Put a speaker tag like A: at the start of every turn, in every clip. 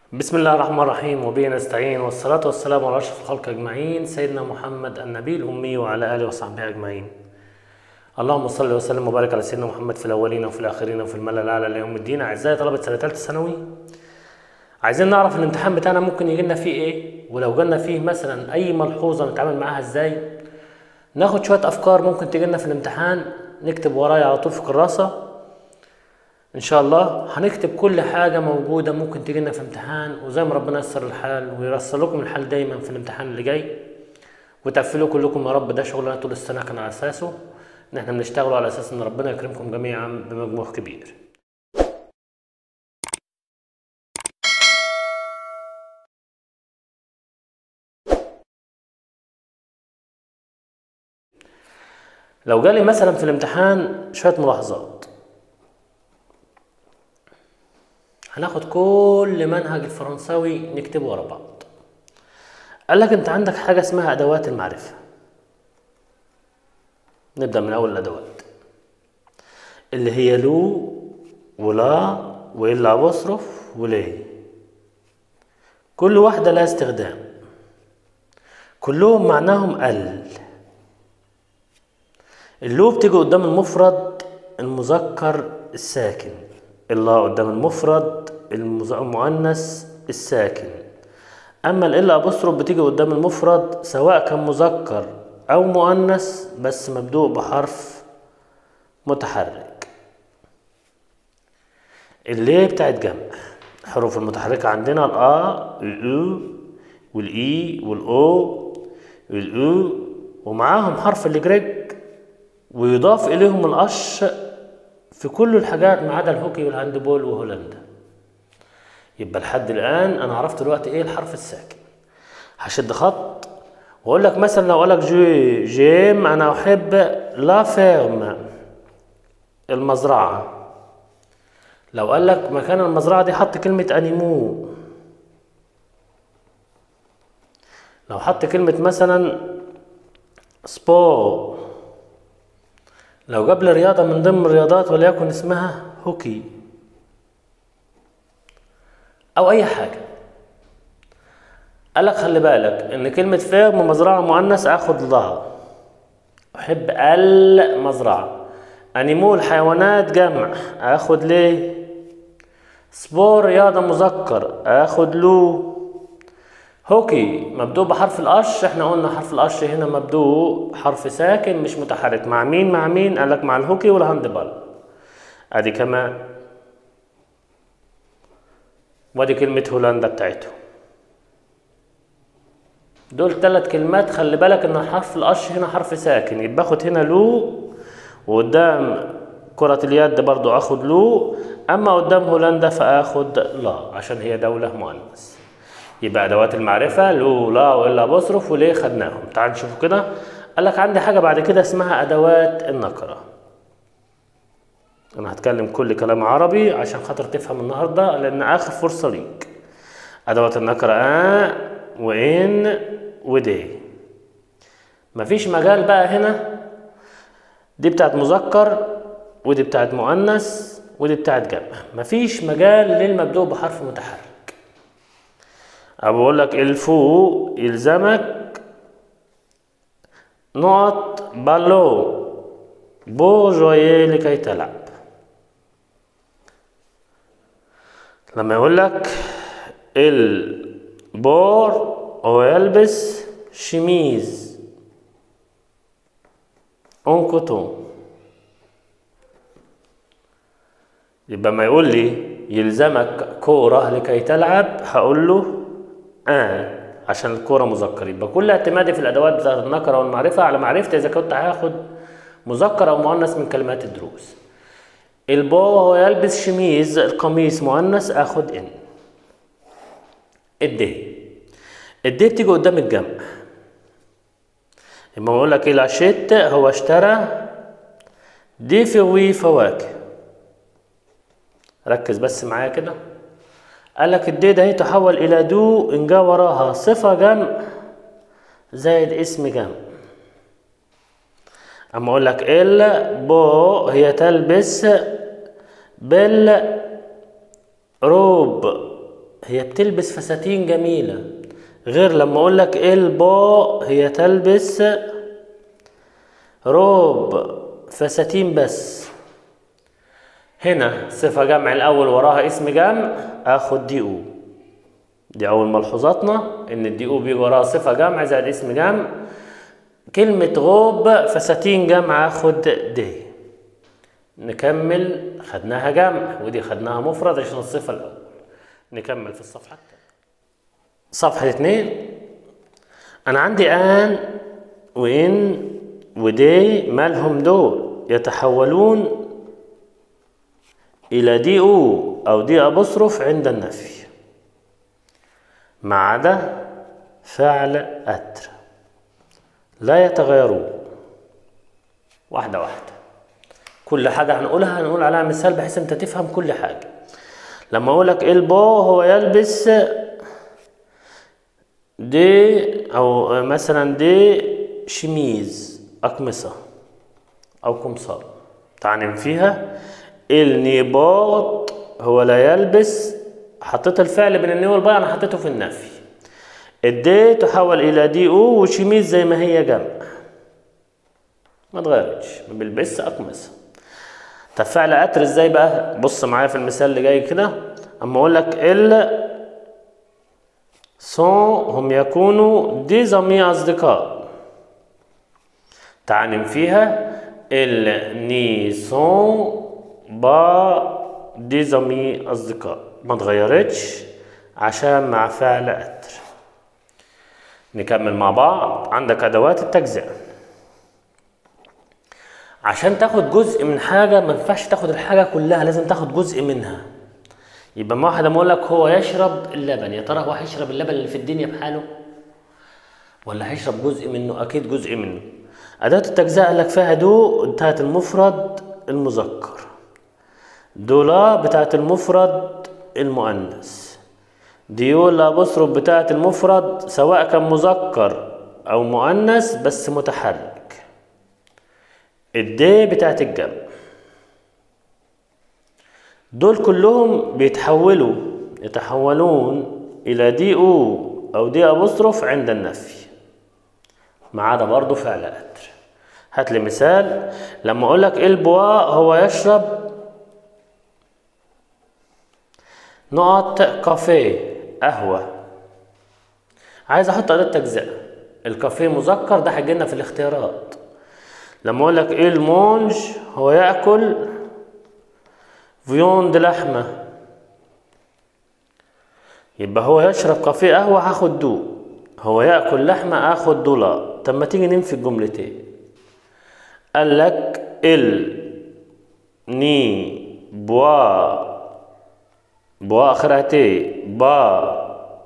A: بسم الله الرحمن الرحيم وبه نستعين والصلاة والسلام على أشرف الخلق أجمعين سيدنا محمد النبي الأمي وعلى آله وصحبه أجمعين اللهم صل وسلم وبارك على سيدنا محمد في الأولين وفي الآخرين وفي الملأ الأعلى ليوم الدين أعزائي طلبة سنة ثالثة ثانوي عايزين نعرف الامتحان بتاعنا ممكن يجي لنا فيه إيه ولو جالنا فيه مثلا أي ملحوظة نتعامل معاها إزاي ناخد شوية أفكار ممكن تجي لنا في الامتحان نكتب ورايا على طول في كراسة ان شاء الله هنكتب كل حاجه موجوده ممكن تجي لنا في امتحان وزي ما ربنا ييسر الحال وييسر لكم الحال دايما في الامتحان اللي جاي وتقفلوا كلكم يا رب ده شغلنا طول السنه كان على اساسه ان احنا بنشتغل على اساس ان ربنا يكرمكم جميعا بمجموع كبير لو جالي مثلا في الامتحان شويه ملاحظات هناخد كل منهج الفرنساوي نكتبه ورا بعض قال لك انت عندك حاجه اسمها ادوات المعرفه نبدا من اول الادوات اللي هي لو ولا والا ابوستروف وليه كل واحده لها استخدام كلهم معناهم ال اللو بتيجي قدام المفرد المذكر الساكن الله قدام المفرد المؤنث الساكن اما الا ابوستروف بتيجي قدام المفرد سواء كان مذكر او مؤنث بس مبدوء بحرف متحرك اللي بتاعت جمع الحروف المتحركة عندنا الآ الأو والإي والأو والأو ومعاهم حرف الجريج ويضاف إليهم الأش في كل الحاجات ما عدا الهوكي والهاندبول وهولندا يبقى لحد الان انا عرفت دلوقتي ايه الحرف الساكن هشد خط واقول لك مثلا لو اقول لك جي جيم انا احب لا فيرم المزرعه لو قال لك مكان المزرعه دي حط كلمه انيمو لو حط كلمه مثلا سبور لو جاب لي رياضة من ضمن الرياضات وليكن اسمها هوكي أو أي حاجة قالك خلي بالك إن كلمة فيرم مزرعة مؤنث آخد لا أحب المزرعة أنيمو الحيوانات جمع آخد ليه سبور رياضة مذكر آخد له هوكي مبدوء بحرف القش احنا قلنا حرف القش هنا مبدوء حرف ساكن مش متحرك مع مين مع مين قالك مع الهوكي والهاندبال ادي كمان وادي كلمة هولندا بتاعته دول ثلاث كلمات خلي بالك ان حرف القش هنا حرف ساكن يبقى اخد هنا لو وقدام كرة اليد برضو اخد لو اما قدام هولندا فاخد لا عشان هي دولة مؤنث يبقى ادوات المعرفه لو لا والا بصرف وليه خدناهم تعال نشوفوا كده قال لك عندي حاجه بعد كده اسمها ادوات النكره انا هتكلم كل كلام عربي عشان خاطر تفهم النهارده لان اخر فرصه ليك ادوات النكره ا وان ودي مفيش مجال بقى هنا دي بتاعت مذكر ودي بتاعت مؤنث ودي بتاعت جمع مفيش مجال للمبدوء بحرف متحرك بقول لك الفو يلزمك نقط بالو بو جويه لكي تلعب لما يقول لك البور هو يلبس شميز اون كوتون يبقى ما يقول لي يلزمك كورة لكي تلعب هقول له آه عشان الكورة مذكر يبقى كل اعتمادي في الأدوات بتاعت النكرة والمعرفة على معرفتي إذا كنت هاخد مذكر أو مؤنث من كلمات الدروس البو هو يلبس شميز القميص مؤنث آخد إن الدي الدي بتيجي قدام الجمع لما بقول لك العشيت هو اشترى دي فوي فواكه ركز بس معايا كده قال لك الدي ده تحول الى دو ان جا وراها صفه جمع زائد اسم جمع اما اقول لك ال بو هي تلبس بال روب هي بتلبس فساتين جميلة غير لما اقول لك البو هي تلبس روب فساتين بس هنا صفة جمع الأول وراها اسم جمع آخد دي أو دي أول ملحوظاتنا إن الدي أو بيجي وراها صفة جمع زائد اسم جمع كلمة غوب فساتين جمع آخد دي نكمل خدناها جمع ودي خدناها مفرد عشان الصفة الأول نكمل في الصفحة التانية صفحة اتنين أنا عندي آن وإن ودي مالهم دول يتحولون إلى دي أو أو دي أبصرف عند النفي ما عدا فعل أتر لا يتغيرون واحدة واحدة كل حاجة هنقولها هنقول عليها مثال بحيث أنت تفهم كل حاجة لما أقول لك البو هو يلبس دي أو مثلا دي شميز أقمصة أو قمصان تعنم فيها النباط هو لا يلبس حطيت الفعل بين الني والباء انا حطيته في النفي الدي تحول الى دي او وشميز زي ما هي جمع ما اتغيرتش ما بيلبسش اقمصه طب فعل اتر ازاي بقى بص معايا في المثال اللي جاي كده اما اقول لك ال سون هم يكونوا دي زمي اصدقاء تعنم فيها الني سون با دي زمي أصدقاء ما اتغيرتش عشان مع فعل أتر نكمل مع بعض عندك أدوات التجزئة عشان تاخد جزء من حاجة ما ينفعش تاخد الحاجة كلها لازم تاخد جزء منها يبقى ما واحد اقول لك هو يشرب اللبن يا ترى هو هيشرب اللبن اللي في الدنيا بحاله ولا هيشرب جزء منه اكيد جزء منه أداة التجزئة قال لك فيها دو انتهت المفرد المذكر دولا بتاعت المفرد المؤنث ديولا بصرف بتاعت المفرد سواء كان مذكر او مؤنث بس متحرك الدي بتاعت الجمع دول كلهم بيتحولوا يتحولون الى دي او او دي ابوستروف عند النفي ما عدا برضه فعل اتر هات لي مثال لما اقول لك البوا هو يشرب نقط كافيه قهوة عايز احط اداة تجزئة الكافيه مذكر ده هيجي لنا في الاختيارات لما اقول لك ايه المونج هو ياكل فيوند لحمة يبقى هو يشرب كافيه قهوة هاخد دو هو ياكل لحمة اخد دولار طب ما تيجي ننفي الجملتين قال لك ال ني بوا بوا اخرها تي با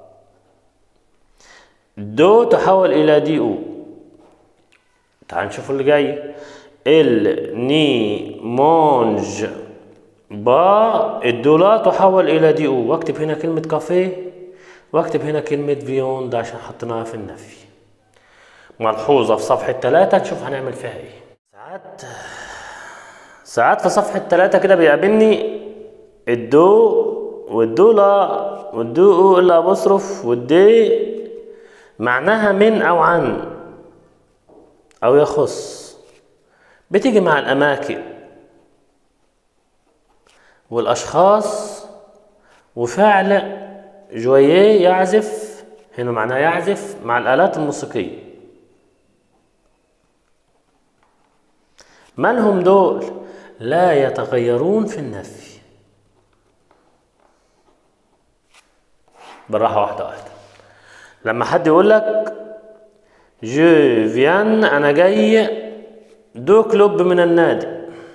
A: دو تحول الى دي او تعال نشوف اللي جاي ال ني مونج با الدولار تحول الى دي او واكتب هنا كلمة كافيه واكتب هنا كلمة فيون ده عشان حطيناها في النفي ملحوظة في صفحة ثلاثة نشوف هنعمل فيها ايه ساعات ساعات في صفحة ثلاثة كده بيقابلني الدو والدولار والدو اللي بصرف والدي معناها من او عن او يخص بتيجي مع الاماكن والاشخاص وفعل جويه يعزف هنا معناه يعزف مع الالات الموسيقيه من هم دول لا يتغيرون في النفي بالراحه واحده واحده لما حد يقول لك جو فيان انا جاي دو كلوب من النادي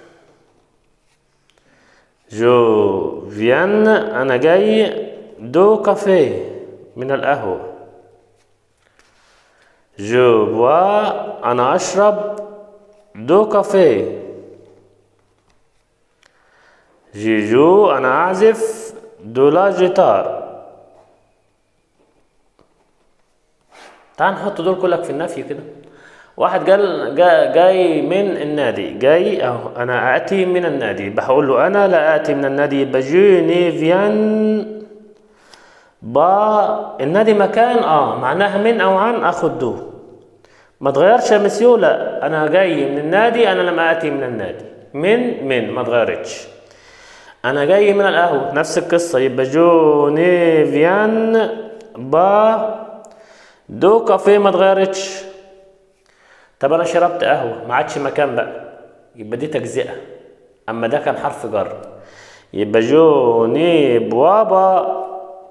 A: جو فيان انا جاي دو كافيه من القهوة جو بوا انا اشرب دو كافيه جيجو انا اعزف دو لا جيتار تعال نحط دول كلك في النفي كده واحد قال جا جاي من النادي جاي اهو انا اتي من النادي بقول له انا لا اتي من النادي يبقى جو ني فيان با النادي مكان اه معناها من او عن اخد دو ما تغيرش يا مسيو لا انا جاي من النادي انا لم اتي من النادي من من ما اتغيرتش انا جاي من القهوه نفس القصه يبقى جو ني فيان با دو كافيه ما اتغيرتش طب انا شربت قهوه ما عادش مكان بقى يبقى دي تجزئه اما ده كان حرف جر يبقى جو ني بوابا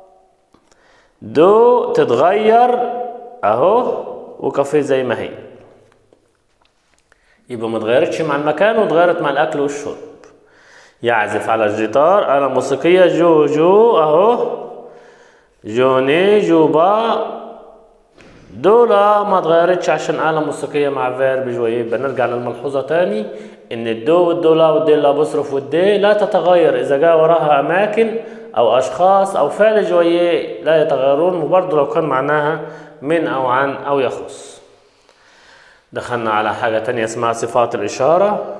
A: دو تتغير اهو وكافيه زي ما هي يبقى ما اتغيرتش مع المكان واتغيرت مع الاكل والشرب يعزف على الجيتار آلة موسيقية جو جو اهو جوني جوبا دولا ما اتغيرتش عشان آلة موسيقية مع فيرب جوي يبقى نرجع للملحوظة تاني إن الدو والدولا والدي الأبوستروف والدي لا تتغير إذا جاء وراها أماكن أو أشخاص أو فعل جوي لا يتغيرون وبرضه لو كان معناها من أو عن أو يخص دخلنا على حاجة تانية اسمها صفات الإشارة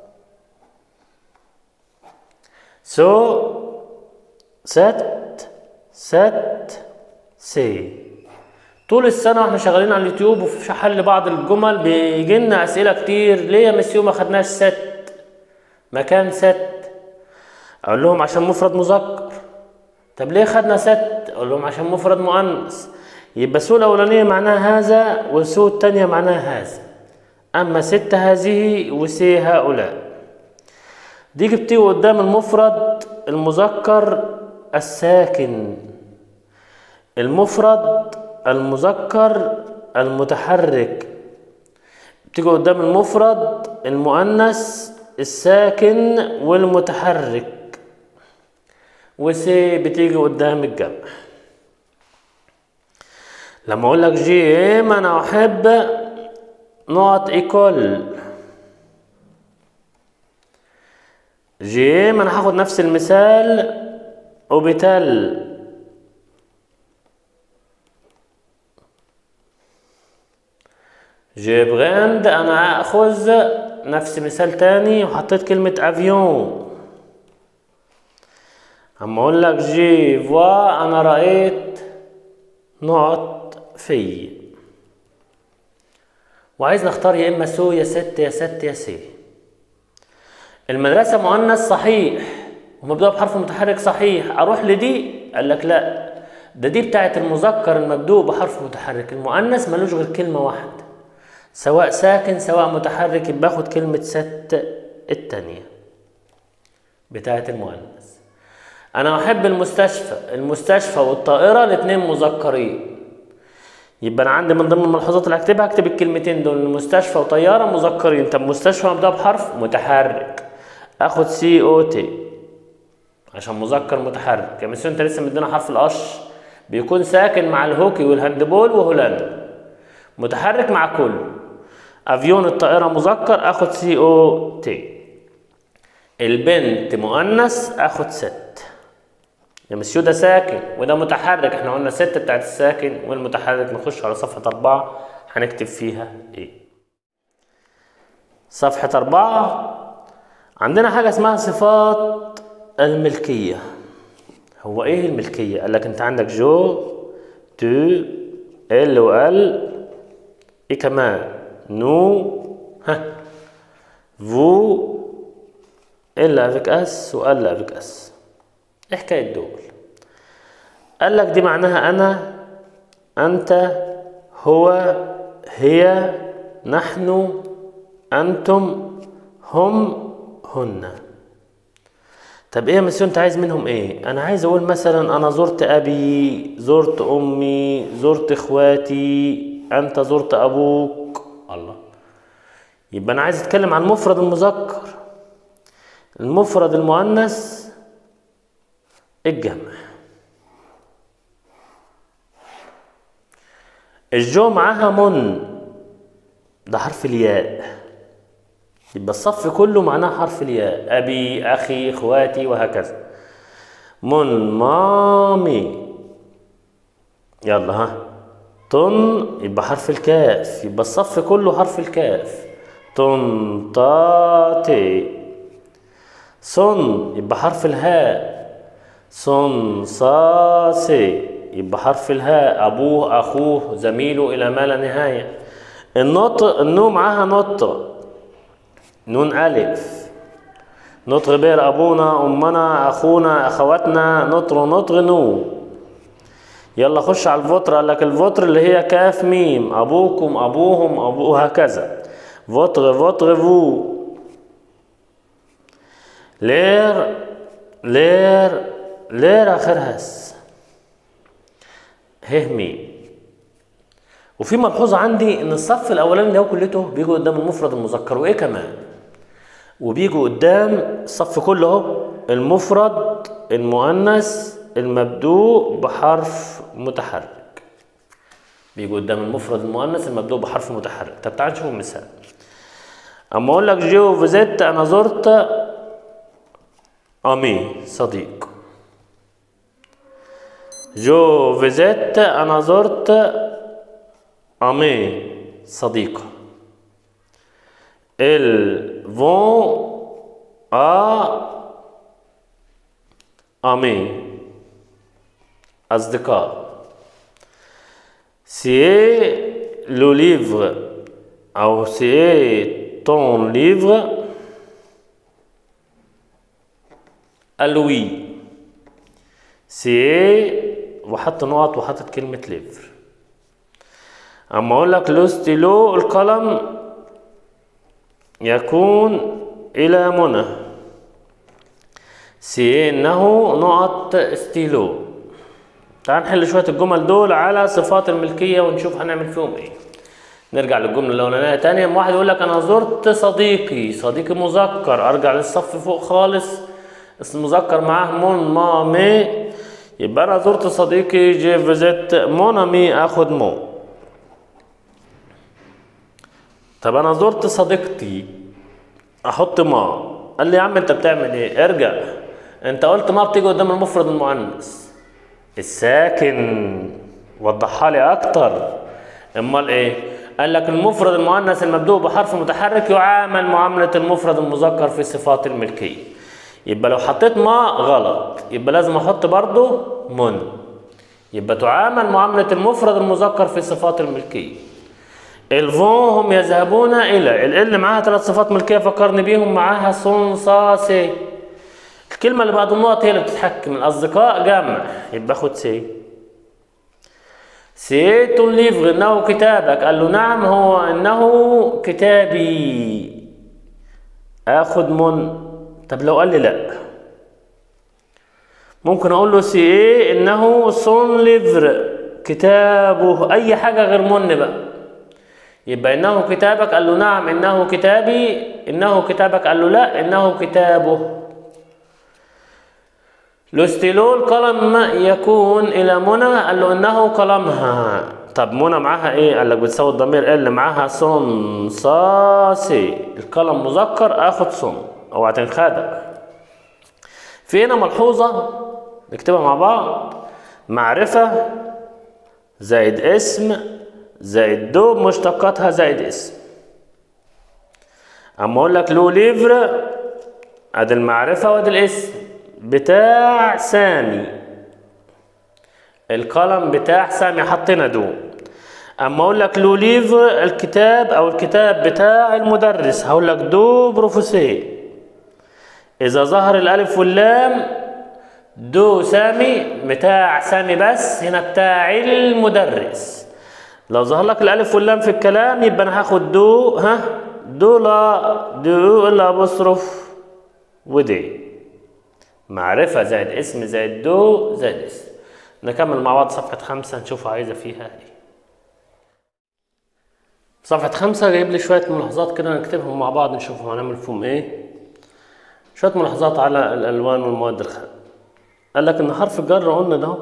A: سو ست ست سي طول السنة واحنا شغالين على اليوتيوب وفي حل بعض الجمل بيجي لنا أسئلة كتير ليه يا مسيو ما خدناش ست مكان ست أقول لهم عشان مفرد مذكر طب ليه خدنا ست أقول لهم عشان مفرد مؤنث يبقى سو الأولانية معناها هذا وسو التانية معناها هذا أما ست هذه وسي هؤلاء دي جبتيه قدام المفرد المذكر الساكن المفرد المذكر المتحرك بتيجي قدام المفرد المؤنث الساكن والمتحرك وسي بتيجي قدام الجمع لما اقول لك جيم انا احب نقط ايكول جيم انا هاخد نفس المثال اوبيتال جيبغاند انا اخذ نفس مثال تاني وحطيت كلمة افيون اما اقول لك جي فوا انا رأيت نقط في وعايز نختار يا اما سو يا ست يا ست يا سي المدرسة مؤنث صحيح ومبدوء بحرف متحرك صحيح اروح لدي قال لك لا ده دي بتاعت المذكر المبدوء بحرف متحرك المؤنث ملوش غير كلمة واحدة سواء ساكن سواء متحرك يبقى باخد كلمة ست التانية بتاعت المؤنث أنا أحب المستشفى المستشفى والطائرة الاتنين مذكرين يبقى أنا عندي من ضمن الملحوظات اللي هكتبها هكتب الكلمتين دول المستشفى وطيارة مذكرين طب مستشفى مبدأ بحرف متحرك آخد سي أو تي عشان مذكر متحرك يا مسيو أنت لسه مدينا حرف القش بيكون ساكن مع الهوكي والهاندبول وهولندا متحرك مع كله افيون الطائرة مذكر اخد سي او تي البنت مؤنث اخد ست يا مسيو ده ساكن وده متحرك احنا قلنا ست بتاعت الساكن والمتحرك نخش على صفحة أربعة هنكتب فيها ايه صفحة أربعة عندنا حاجة اسمها صفات الملكية هو ايه الملكية؟ قال لك انت عندك جو تو ال وال ايه كمان نو ها فو الا افيك اس والا افيك اس ايه حكايه دول قال لك دي معناها انا انت هو هي نحن انتم هم هن طب ايه يا مسيو انت عايز منهم ايه انا عايز اقول مثلا انا زرت ابي زرت امي زرت اخواتي انت زرت ابوك الله يبقى انا عايز اتكلم عن المفرد المذكر المفرد المؤنث الجمع الجو معاها من ده حرف الياء يبقى الصف كله معناه حرف الياء ابي اخي اخواتي وهكذا من مامي يلا ها طن يبقى حرف الكاف يبقى الصف كله حرف الكاف طن طاتي صن يبقى حرف الهاء صن صاسي يبقى حرف الهاء أبوه أخوه زميله إلى ما لا نهاية النطق النو معاها نطق نون ألف نطق غير أبونا أمنا أخونا أخواتنا نطر نطق نو يلا خش على الفطر قال لك الفطر اللي هي كاف ميم أبوكم أبوهم أبو هكذا فطر فطر فو لير لير لير آخرها س ه ميم وفي ملحوظة عندي إن الصف الأولاني ده كلته بيجوا قدام المفرد المذكر وإيه كمان؟ وبيجوا قدام الصف كله اهو المفرد المؤنث المبدوء بحرف متحرك بيجوا قدام المفرد المؤنث المبدوء بحرف متحرك طب تعال نشوف مثال اما اقول لك جو فيزيت انا زرت امي صديق جو فيزيت انا زرت امي صديقه Elles vont à amis أصدقاء C'est le livre أو c'est ton livre à lui C'est وحط نقط وحطت كلمة ليفر أما أقول لك لو ستيلو القلم يكون إلى منى سي إنه نقط ستيلو تعال نحل شوية الجمل دول على صفات الملكية ونشوف هنعمل فيهم إيه نرجع للجملة الأولانية تاني واحد يقول لك أنا زرت صديقي صديقي مذكر أرجع للصف فوق خالص اسم مذكر معاه مون ما مي يبقى أنا زرت صديقي جي فيزيت مون أمي آخد مو طب انا زرت صديقتي احط ما قال لي يا عم انت بتعمل ايه ارجع انت قلت ما بتيجي قدام المفرد المؤنث الساكن وضحها لي اكتر امال ايه قال لك المفرد المؤنث المبدوء بحرف متحرك يعامل معاملة المفرد المذكر في صفات الملكية يبقى لو حطيت ما غلط يبقى لازم احط برضو من يبقى تعامل معاملة المفرد المذكر في صفات الملكية الفون هم يذهبون الى ال معاها ثلاث صفات ملكيه فكرني بيهم معاها صن صا سي الكلمه اللي بعد النقط هي اللي بتتحكم الاصدقاء جمع يبقى خد سي سيت ليفر انه كتابك قال له نعم هو انه كتابي اخد من طب لو قال لي لا ممكن اقول له سي ايه انه صن ليفر كتابه اي حاجه غير من بقى يبقى انه كتابك قال له نعم انه كتابي انه كتابك قال له لا انه كتابه لوستيلو القلم يكون الى منى قال له انه قلمها طب منى معاها ايه قال لك بتساوي الضمير اللي معاها صن صاسي القلم مذكر اخد صن اوعى تنخدع في هنا ملحوظه نكتبها مع بعض معرفه زائد اسم زائد دو مشتقاتها زائد اسم اما اقول لك لو ليفر ادي المعرفة وادي الاسم بتاع سامي القلم بتاع سامي حطينا دو اما اقول لك لو ليفر الكتاب او الكتاب بتاع المدرس هقول لك دو بروفيسي اذا ظهر الالف واللام دو سامي بتاع سامي بس هنا بتاع المدرس لو ظهر لك الالف واللام في الكلام يبقى انا هاخد دو ها دو لا دو الا بصرف ودي معرفة زائد اسم زائد دو زائد اسم نكمل مع بعض صفحة خمسة نشوف عايزة فيها ايه صفحة خمسة جايب لي شوية ملاحظات كده نكتبهم مع بعض نشوفهم هنعمل فيهم ايه شوية ملاحظات على الألوان والمواد الخام قال لك إن حرف الجر قلنا ده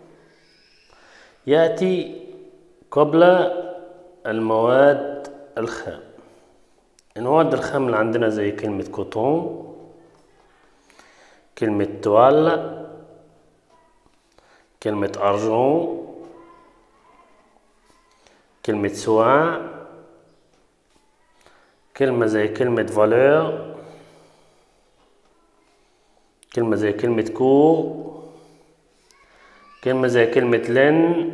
A: يأتي قبل المواد الخام المواد الخام اللي عندنا زي كلمة كوتون كلمة توال كلمة أرجون كلمة سواع كلمة زي كلمة فالور كلمة زي كلمة كور كلمة زي كلمة لن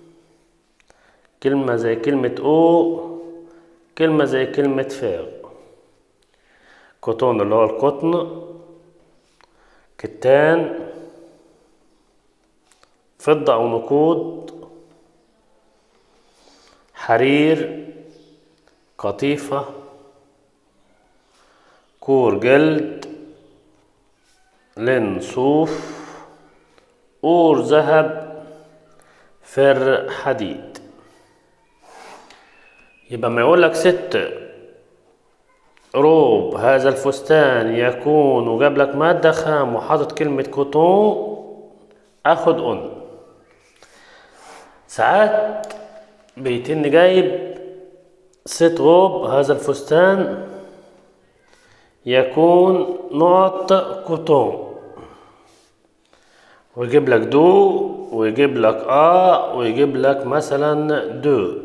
A: كلمة زي كلمة او كلمة زي كلمة فاغ كوتون اللي هو القطن كتان فضة أو نقود حرير قطيفة كور جلد لن صوف أور ذهب فر حديد يبقى ما يقول لك ست روب هذا الفستان يكون وجاب لك مادة خام وحاطط كلمة كوتون اخد اون ساعات بيتن جايب ست روب هذا الفستان يكون نقط كوتون ويجيب لك دو ويجيب لك ا ويجيب لك مثلا دو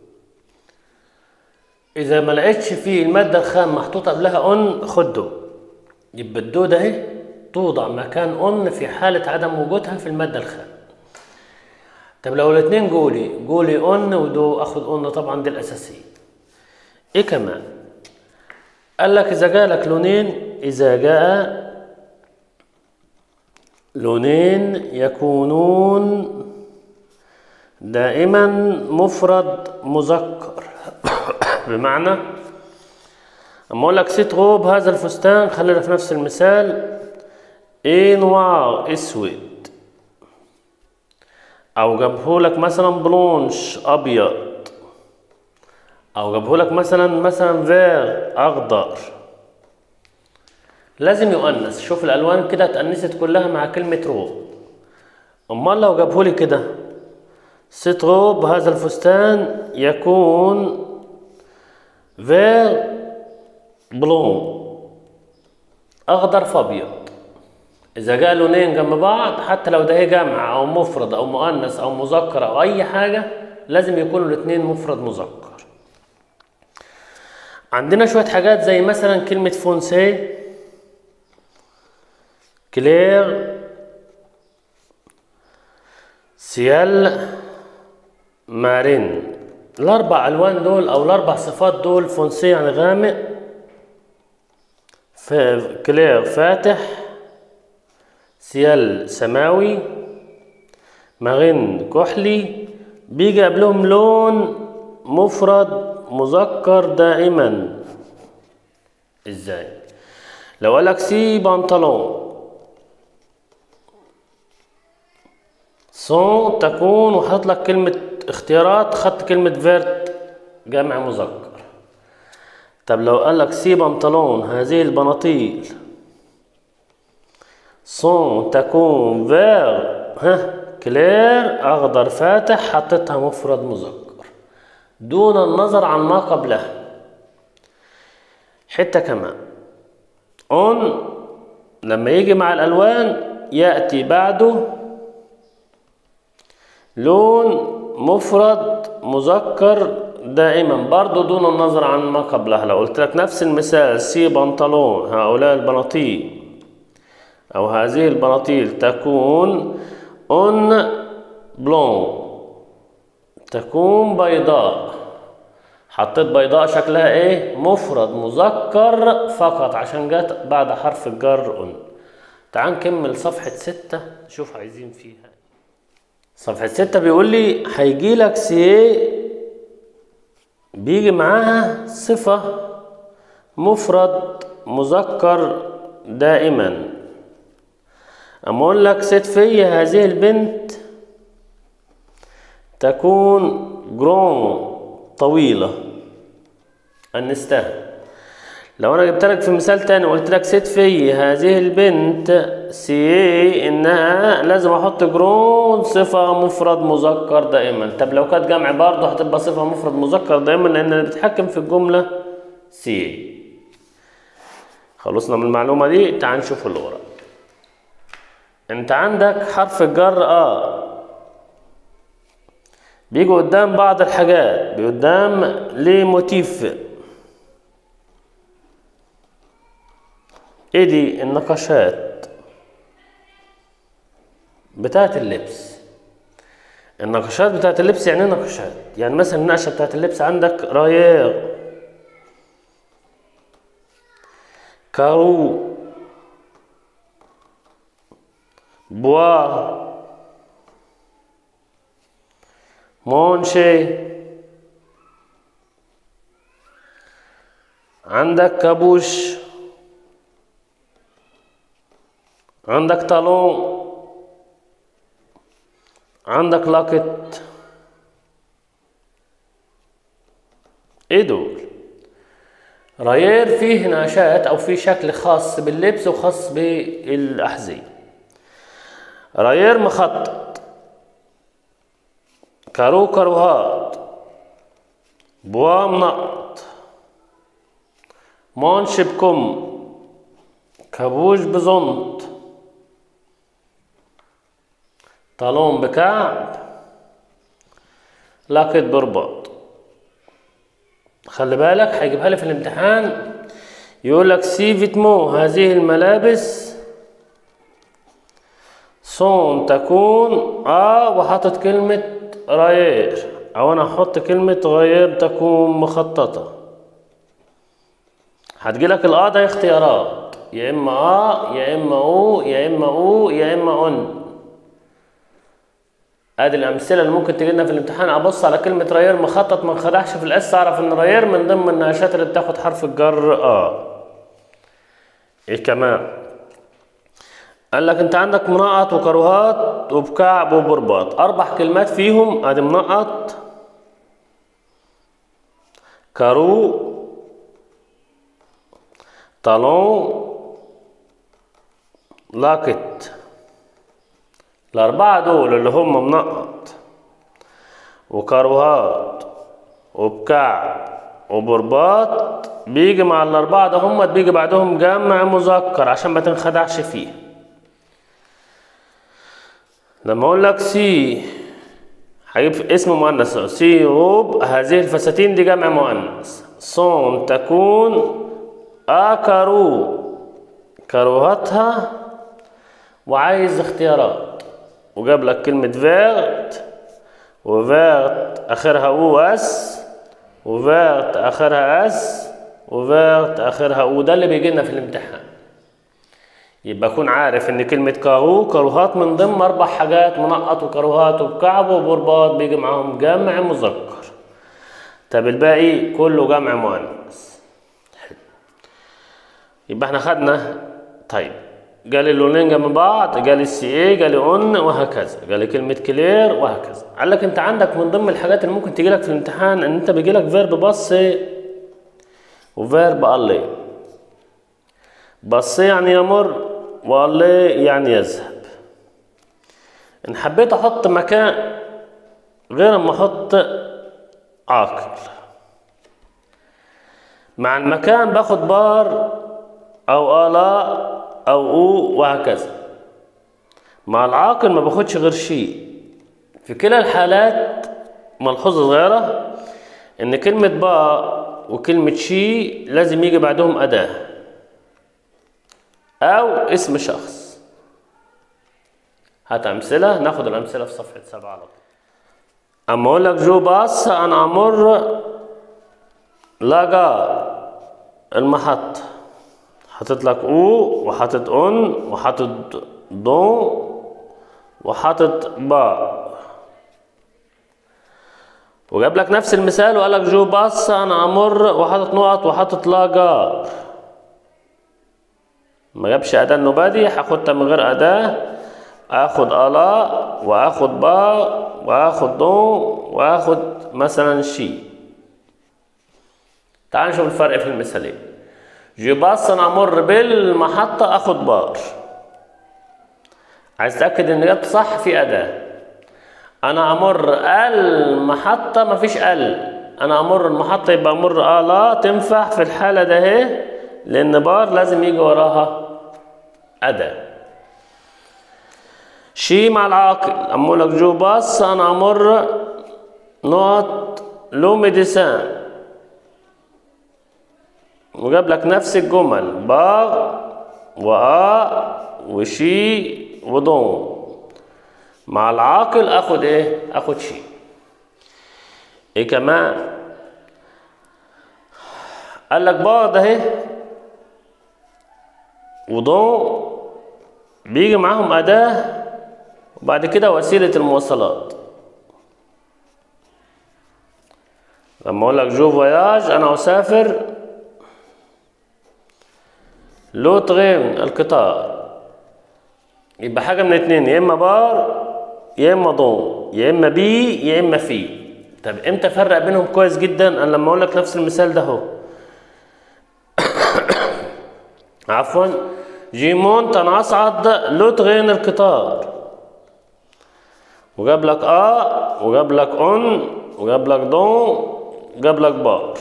A: اذا ما لقيتش فيه الماده الخام محطوطه قبلها اون خد دو يبقى الدو ده اهي توضع مكان اون في حاله عدم وجودها في الماده الخام طب لو الاثنين جولي جولي اون ودو اخد اون طبعا دي الاساسيه ايه كمان قال لك اذا جالك لونين اذا جاء لونين يكونون دائما مفرد مذكر بمعنى اما اقول لك سيت غوب هذا الفستان خلينا في نفس المثال ايه نوار اسود او جابهولك مثلا بلونش ابيض او جابهولك مثلا مثلا فير اخضر لازم يؤنث شوف الالوان كده اتأنست كلها مع كلمة روب امال لو جابهولي كده ست روب هذا الفستان يكون فير بلون اخضر فابيض اذا جاء لونين جنب بعض حتى لو ده جمع او مفرد او مؤنث او مذكر او اي حاجه لازم يكونوا الاثنين مفرد مذكر عندنا شويه حاجات زي مثلا كلمه فونسي كلير سيال مارين الاربع الوان دول او الاربع صفات دول فونسي يعني غامق كلير فاتح سيال سماوي مارين كحلي بيجي قبلهم لون مفرد مذكر دائما ازاي لو قالك سي بنطلون سون تكون وحط لك كلمة اختيارات خدت كلمة فيرت جمع مذكر طب لو قال لك سي بنطلون هذه البناطيل سون تكون فير ها كلير اخضر فاتح حطيتها مفرد مذكر دون النظر عن ما قبلها حتة كمان اون لما يجي مع الالوان ياتي بعده لون مفرد مذكر دائما برضو دون النظر عن ما قبلها لو قلت لك نفس المثال سي بنطلون هؤلاء البناطيل أو هذه البناطيل تكون اون بلون تكون بيضاء حطيت بيضاء شكلها ايه مفرد مذكر فقط عشان جت بعد حرف الجر اون تعال نكمل صفحة ستة نشوف عايزين فيها صفحة ستة بيقول لي هيجي لك سي بيجي معاها صفة مفرد مذكر دائما أما أقول لك ست في هذه البنت تكون جرون طويلة أنستها لو أنا جبت لك في مثال تاني وقلت لك ست في هذه البنت سي إنها لازم أحط جرون صفة مفرد مذكر دائما طب لو كانت جمع برضه هتبقى صفة مفرد مذكر دائما لأن اللي بيتحكم في الجملة سي خلصنا من المعلومة دي تعال نشوف اللي ورا انت عندك حرف الجر اه بيجي قدام بعض الحاجات قدام ليه موتيف ايه دي النقاشات بتاعت اللبس النقشات بتاعت اللبس يعني ايه نقشات يعني مثلا النقشه بتاعت اللبس عندك رايير كارو بوا مونشي عندك كابوش عندك طالون عندك لاكت ايه دول راير فيه نقشات او فيه شكل خاص باللبس وخاص بالاحذيه راير مخطط كارو كاروهات بوا منقط مانش بكم كابوش بزنط طالون بكعب لاكت برباط خلي بالك هيجيبها لي في الامتحان يقول لك سي فيتمو هذه الملابس صون تكون اه وحاطط كلمة راير او انا هحط كلمة غير تكون مخططة هتجيلك الاه ده اختيارات يا اما اه يا اما او يا اما او يا اما ان ادي الامثله اللي ممكن تجي لنا في الامتحان ابص على كلمه راير مخطط ما انخدعش في الاس اعرف ان راير من ضمن النقاشات اللي بتاخد حرف الجر اه ايه كمان قال لك انت عندك منقط وكروهات وبكعب وبرباط اربع كلمات فيهم ادي منقط كارو طالون لاكت الأربعة دول اللي هم منقط وكروهات وبكعب وبرباط بيجي مع الأربعة ده هم بيجي بعدهم جمع مذكر عشان ما تنخدعش فيه لما أقول لك سي هجيب اسم مؤنث سي روب هذه الفساتين دي جمع مؤنث صون تكون أكرو كروهاتها وعايز اختيارات وجاب لك كلمة فيرت وفيرت آخرها او اس وفيرت آخرها اس وفيرت آخرها او ده اللي بيجي لنا في الامتحان يبقى أكون عارف إن كلمة كارو كاروهات من ضمن أربع حاجات منقط وكاروهات وبكعب وبرباط بيجي معاهم جمع مذكر طب الباقي كله جمع مؤنث يبقى احنا خدنا طيب قال اللونين جنب بعض قال السي اي قال اون وهكذا قال كلمه كلير وهكذا قال لك انت عندك من ضمن الحاجات اللي ممكن تجي لك في الامتحان ان انت بيجي لك فيرب بص وفيرب الله بص يعني يمر والله يعني يذهب ان حبيت احط مكان غير اما احط عاقل مع المكان باخد بار او الا او او وهكذا مع العاقل ما باخدش غير شيء في كلا الحالات ملحوظة صغيرة ان كلمة با وكلمة شي لازم يجي بعدهم أداة أو اسم شخص هات أمثلة ناخد الأمثلة في صفحة سبعة على طول أما أقول لك جو باص أنا أمر لاجا المحطة حاطط لك او وحاطط اون وحاطط دون وحاطط با وجاب لك نفس المثال وقال لك جو باص انا امر وحاطط نقط وحاطط لا جار ما جابش اداه النبادي هاخدها من غير اداه اخد الا واخد با واخد دون واخد مثلا شي تعال نشوف الفرق في المثالين جو باص انا امر بالمحطة اخد بار عايز تأكد ان جبت صح في اداة انا امر المحطة مفيش ال انا امر المحطة يبقى امر الا تنفع في الحالة ده اهي لان بار لازم يجي وراها اداة شي مع العاقل اقول لك جو باص انا امر نقط لو ميديسان وجاب لك نفس الجمل باغ وآ وشي ودون مع العاقل اخد ايه اخد شين ايه كمان قال لك بعض اهي وضوء بيجي معاهم أداة وبعد كده وسيلة المواصلات لما أقول لك جو فواياج أنا أسافر لو تغين القطار يبقى حاجة من اتنين يا إما بار يا إما ضوء يا إما بي يا إما في طب إمتى أفرق بينهم كويس جدا أنا لما أقول لك نفس المثال ده أهو عفوا جيمون تنصعد لوتغين القطار وجاب لك ا وجاب لك ان وجاب لك دون وجاب لك بار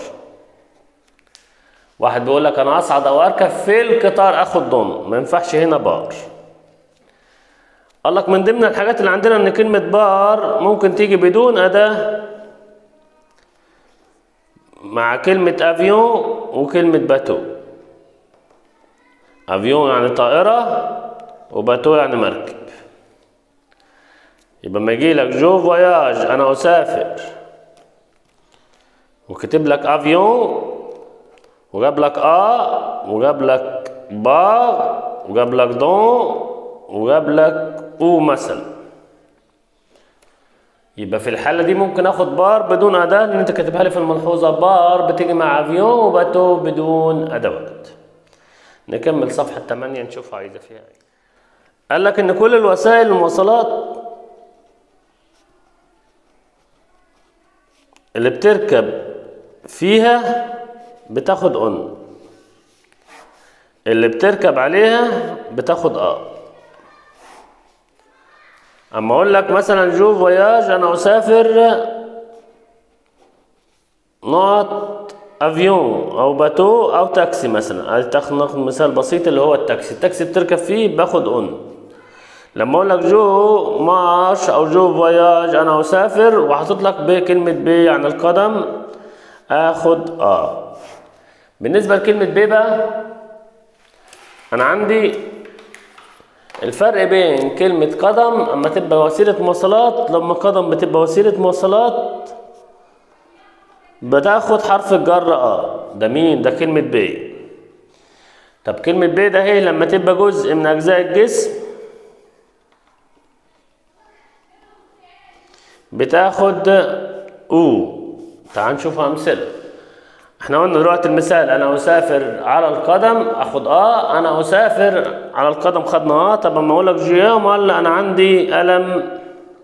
A: واحد بيقول لك انا اصعد او اركب في القطار اخد دون ما ينفعش هنا بار قال لك من ضمن الحاجات اللي عندنا ان كلمة بار ممكن تيجي بدون اداة مع كلمة افيون وكلمة باتو افيون يعني طائرة وباتو يعني مركب يبقى ما يجي لك جو فواياج انا اسافر وكتب لك افيون وجاب لك ا وجاب لك با وجاب لك دون وجاب لك او مثلا يبقى في الحالة دي ممكن اخد بار بدون اداة لان انت كاتبها لي في الملحوظة بار بتيجي مع افيون وباتو بدون ادوات نكمل صفحة 8 نشوف عايزة فيها ايه قال لك ان كل الوسائل المواصلات اللي بتركب فيها بتاخد اون اللي بتركب عليها بتاخد اه اما اقول لك مثلا جو فواياج انا اسافر نقط افيون او باتو او تاكسي مثلا تاخد مثال بسيط اللي هو التاكسي التاكسي بتركب فيه باخد اون لما اقول لك جو مارش او جو فواياج انا اسافر وحاطط لك ب كلمه ب يعني القدم اخد اه بالنسبه لكلمه ب بقى انا عندي الفرق بين كلمة قدم اما تبقى وسيلة مواصلات لما قدم بتبقى وسيلة مواصلات بتاخد حرف الجر اه ده مين ده كلمة ب طب كلمة ب ده ايه لما تبقى جزء من اجزاء الجسم بتاخد او تعال نشوف امثله احنا قلنا دلوقتي المثال انا اسافر على القدم اخد اه انا اسافر على القدم خدنا اه طب اما اقول لك جيام قال انا عندي الم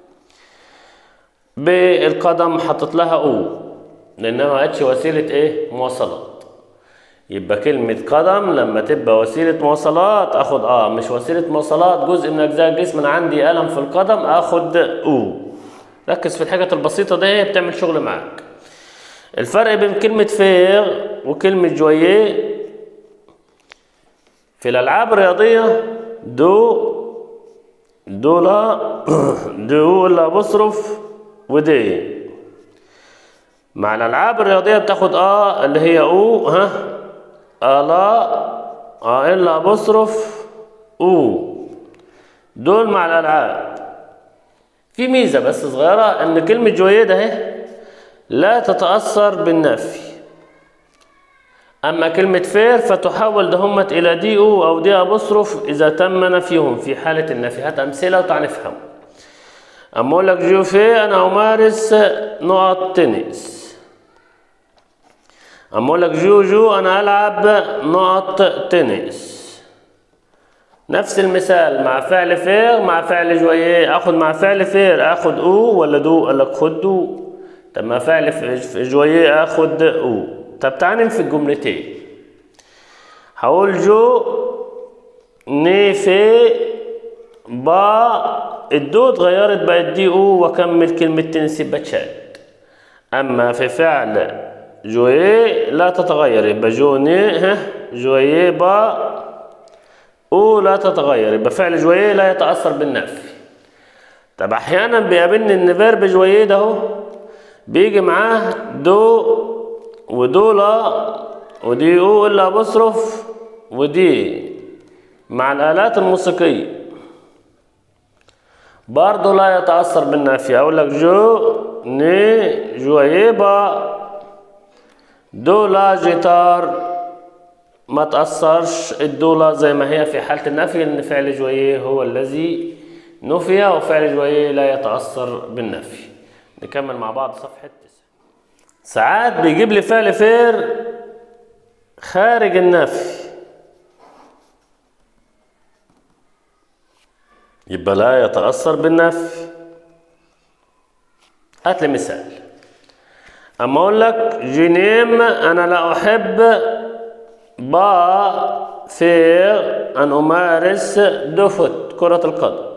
A: بالقدم حطيت لها او لانها ما بقتش وسيله ايه مواصلات يبقى كلمة قدم لما تبقى وسيلة مواصلات اخد اه مش وسيلة مواصلات جزء من اجزاء الجسم انا عندي الم في القدم اخد او ركز في الحاجات البسيطة دي هي بتعمل شغل معاك الفرق بين كلمة فيغ وكلمة جويه في الألعاب الرياضية دو دو لا دو لا بصرف ودي مع الألعاب الرياضية بتاخد آ اللي هي أو ها ألا آ إلا بصرف أو دول مع الألعاب في ميزة بس صغيرة إن كلمة جويه ده اهي لا تتأثر بالنفي أما كلمة فير فتحول دهمت إلى دي أو أو دي أبصرف إذا تم نفيهم في حالة النفي هات أمثلة وتعال نفهم أما أقول لك جو في أنا أمارس نقط تنس أما أقول لك جو جو أنا ألعب نقط تنس نفس المثال مع فعل فير مع فعل جويه اخد مع فعل فير اخد او ولا دو قال لك خد دو طب ما فعل في جويه اخد او طب تعال ننفي الجملتين هقول جو ني في با الدو اتغيرت بقت دي او واكمل كلمة تنسي بتشاد اما في فعل جويه لا تتغير يبقى جو ني ها جويه با او لا تتغير يبقى فعل جويه لا يتأثر بالنفي طب احيانا بيقابلني ان فيرب جويه ده اهو بيجي معاه دو ودو لا ودي او الا بصرف ودي مع الالات الموسيقيه
B: برضه لا يتأثر بالنفي أقول لك جو ني جويبا دو لا جيتار ما تأثرش الدولة زي ما هي في حالة النفي لأن فعل جويه هو الذي نفي وفعل جويه لا يتأثر بالنفي نكمل مع بعض صفحة تسعة ساعات بيجيب لي فعل فير خارج النفي يبقى لا يتأثر بالنفي هات لي مثال أما أقول لك جينيم أنا لا أحب با فيغ أن أمارس دو فوت كرة القدم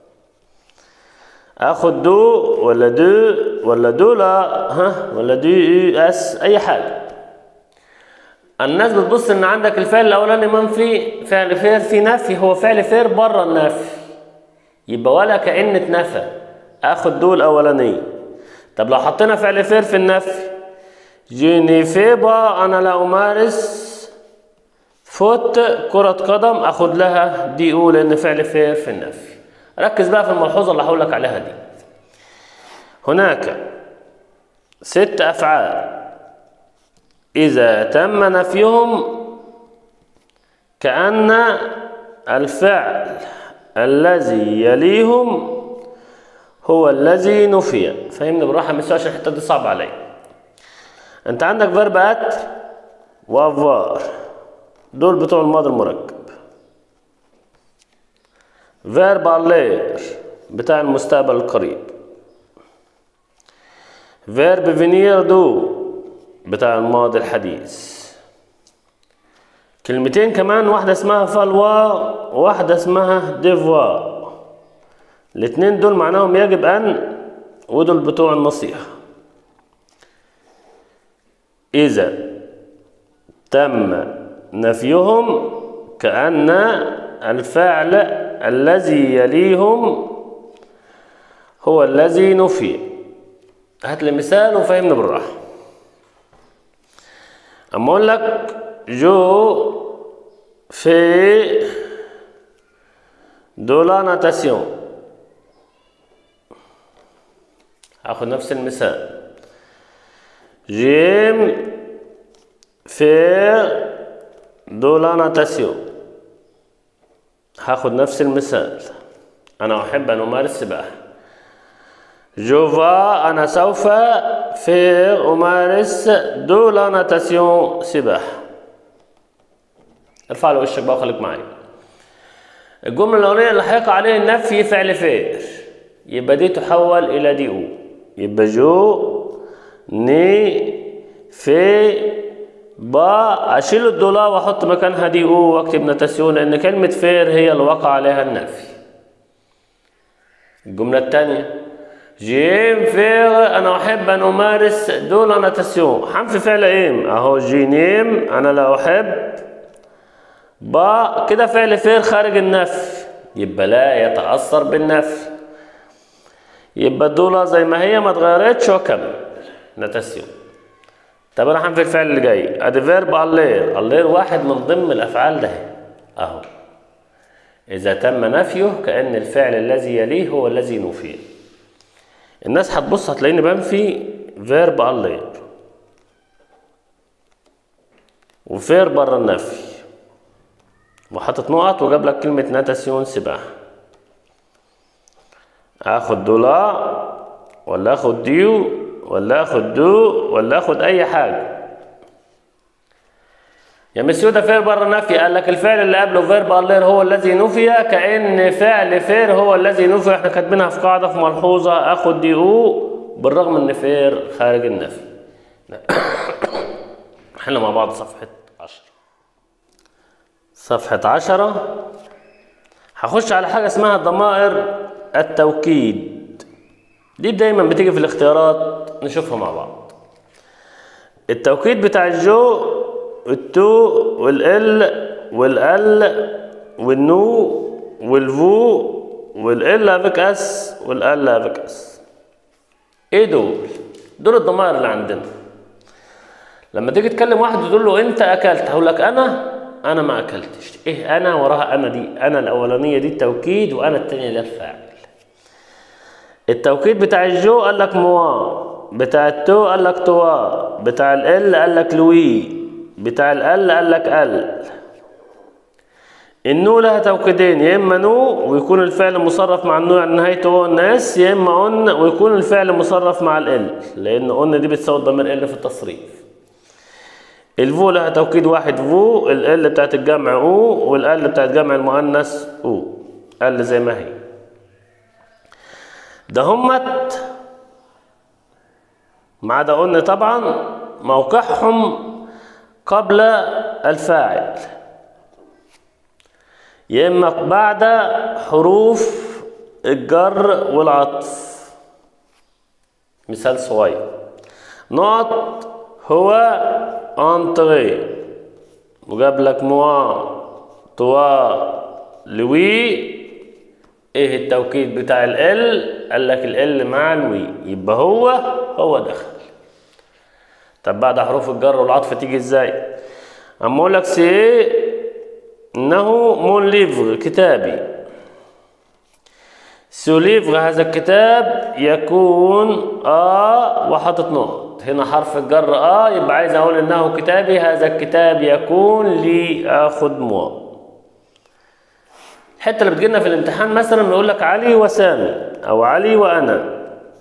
B: اخد دو ولا دو ولا دولا ها ولا دي اس اي حاجه الناس بتبص ان عندك الفعل الاولاني منفي فعل فير في نفي هو فعل فير بره النفي يبقى ولا كأن اتنفى اخد دو الاولانيه طب لو حطينا فعل فير في النفي جينيفيبا انا لا امارس فوت كرة قدم اخد لها دي او لان فعل فير في النفي ركز بقى في الملحوظة اللي هقول لك عليها دي هناك ست أفعال إذا تم نفيهم كأن الفعل الذي يليهم هو الذي نفي فهمني بالراحة مش عشان الحتة دي صعبة عليا أنت عندك فيرب أت وأفوار دول بتوع الماضي المركب فيرب اللير بتاع المستقبل القريب فيرب فينير دو بتاع الماضي الحديث كلمتين كمان واحدة اسمها فالوا وواحدة اسمها ديفوا الاتنين دول معناهم يجب أن ودول بتوع النصيحة إذا تم نفيهم كأن الفعل الذي يليهم هو الذي نفي هات لي مثال وفهمني بالراحة أما أقول لك جو في دو لا ناتاسيون هاخد نفس المثال جيم في دو لا ناتاسيون هاخد نفس المثال أنا أحب أن أمارس سباحة جوفا أنا سوف في أمارس دو لا ناتاسيون سباحة ارفع له وشك بقى وخليك معايا الجملة الأولانية اللي هيقع عليه النفي فعل فعل يبقى دي تحول إلى دي أو يبقى جو ني في با اشيل الدولار واحط مكانها دي او واكتب نتاسيون لان كلمه فير هي اللي وقع عليها النفي الجمله الثانيه جيم فير انا احب ان امارس دول نتاسيون حنفي فعل ايه اهو جينيم انا لا احب با كده فعل فير خارج النفي يبقى لا يتاثر بالنفي يبقى الدولار زي ما هي ما اتغيرتش واكمل نتاسيون طب انا هعمل الفعل اللي جاي ادي فيرب اللير اللير واحد من ضمن الافعال ده اهو اذا تم نفيه كان الفعل الذي يليه هو الذي نفيه الناس هتبص هتلاقيني بنفي فيرب اللير وفير بره النفي وحاطط نقط وجاب لك كلمة ناتاسيون سباحة اخد دولار ولا اخد ديو ولا اخد دو ولا اخد اي حاجه يا مسيو ده فعل بره نفي قال لك الفعل اللي قبله فيرب اللير هو الذي نفي كأن فعل فير هو الذي نفي احنا كاتبينها في قاعدة في ملحوظة اخد دي او بالرغم ان فير خارج النفي احنا مع بعض صفحة عشرة صفحة عشرة هخش على حاجة اسمها ضمائر التوكيد دي دايما بتيجي في الاختيارات نشوفها مع بعض التوكيد بتاع الجو التو والال والال والنو والفو والال افيك اس والال افيك اس ايه دول دول الضمائر اللي عندنا لما تيجي تكلم واحد تقول له انت اكلت هقول لك انا انا ما اكلتش ايه انا وراها انا دي انا الاولانيه دي التوكيد وانا الثانيه ده الفاعل التوكيد بتاع الجو قال لك موا بتاع التو قال لك توا بتاع ال قال لك لوي بتاع ال قال لك ال النو لها توكيدين يا اما نو ويكون الفعل مصرف مع النوع نهايته هو الناس يا اما ان ويكون الفعل مصرف مع ال لان ان دي بتساوي الضمير ال في التصريف الفو لها توكيد واحد فو ال بتاعت الجمع او والال بتاعت جمع المؤنث او ال زي ما هي ده همت ما عدا قلنا طبعا موقعهم قبل الفاعل يا اما بعد حروف الجر والعطف مثال صغير نقط هو انتري وجاب لك موا توا لوي ايه التوكيد بتاع ال قال لك ال مع الوي يبقى هو هو دخل طب بعد حروف الجر والعطف تيجي ازاي اما اقول لك سي انه مون ليفر كتابي سو ليفر هذا الكتاب يكون ا وحاطط نقط هنا حرف الجر ا يبقى عايز اقول انه كتابي هذا الكتاب يكون لي اخد موا الحته اللي بتجيلنا في الامتحان مثلا بيقول لك علي وسامي او علي وانا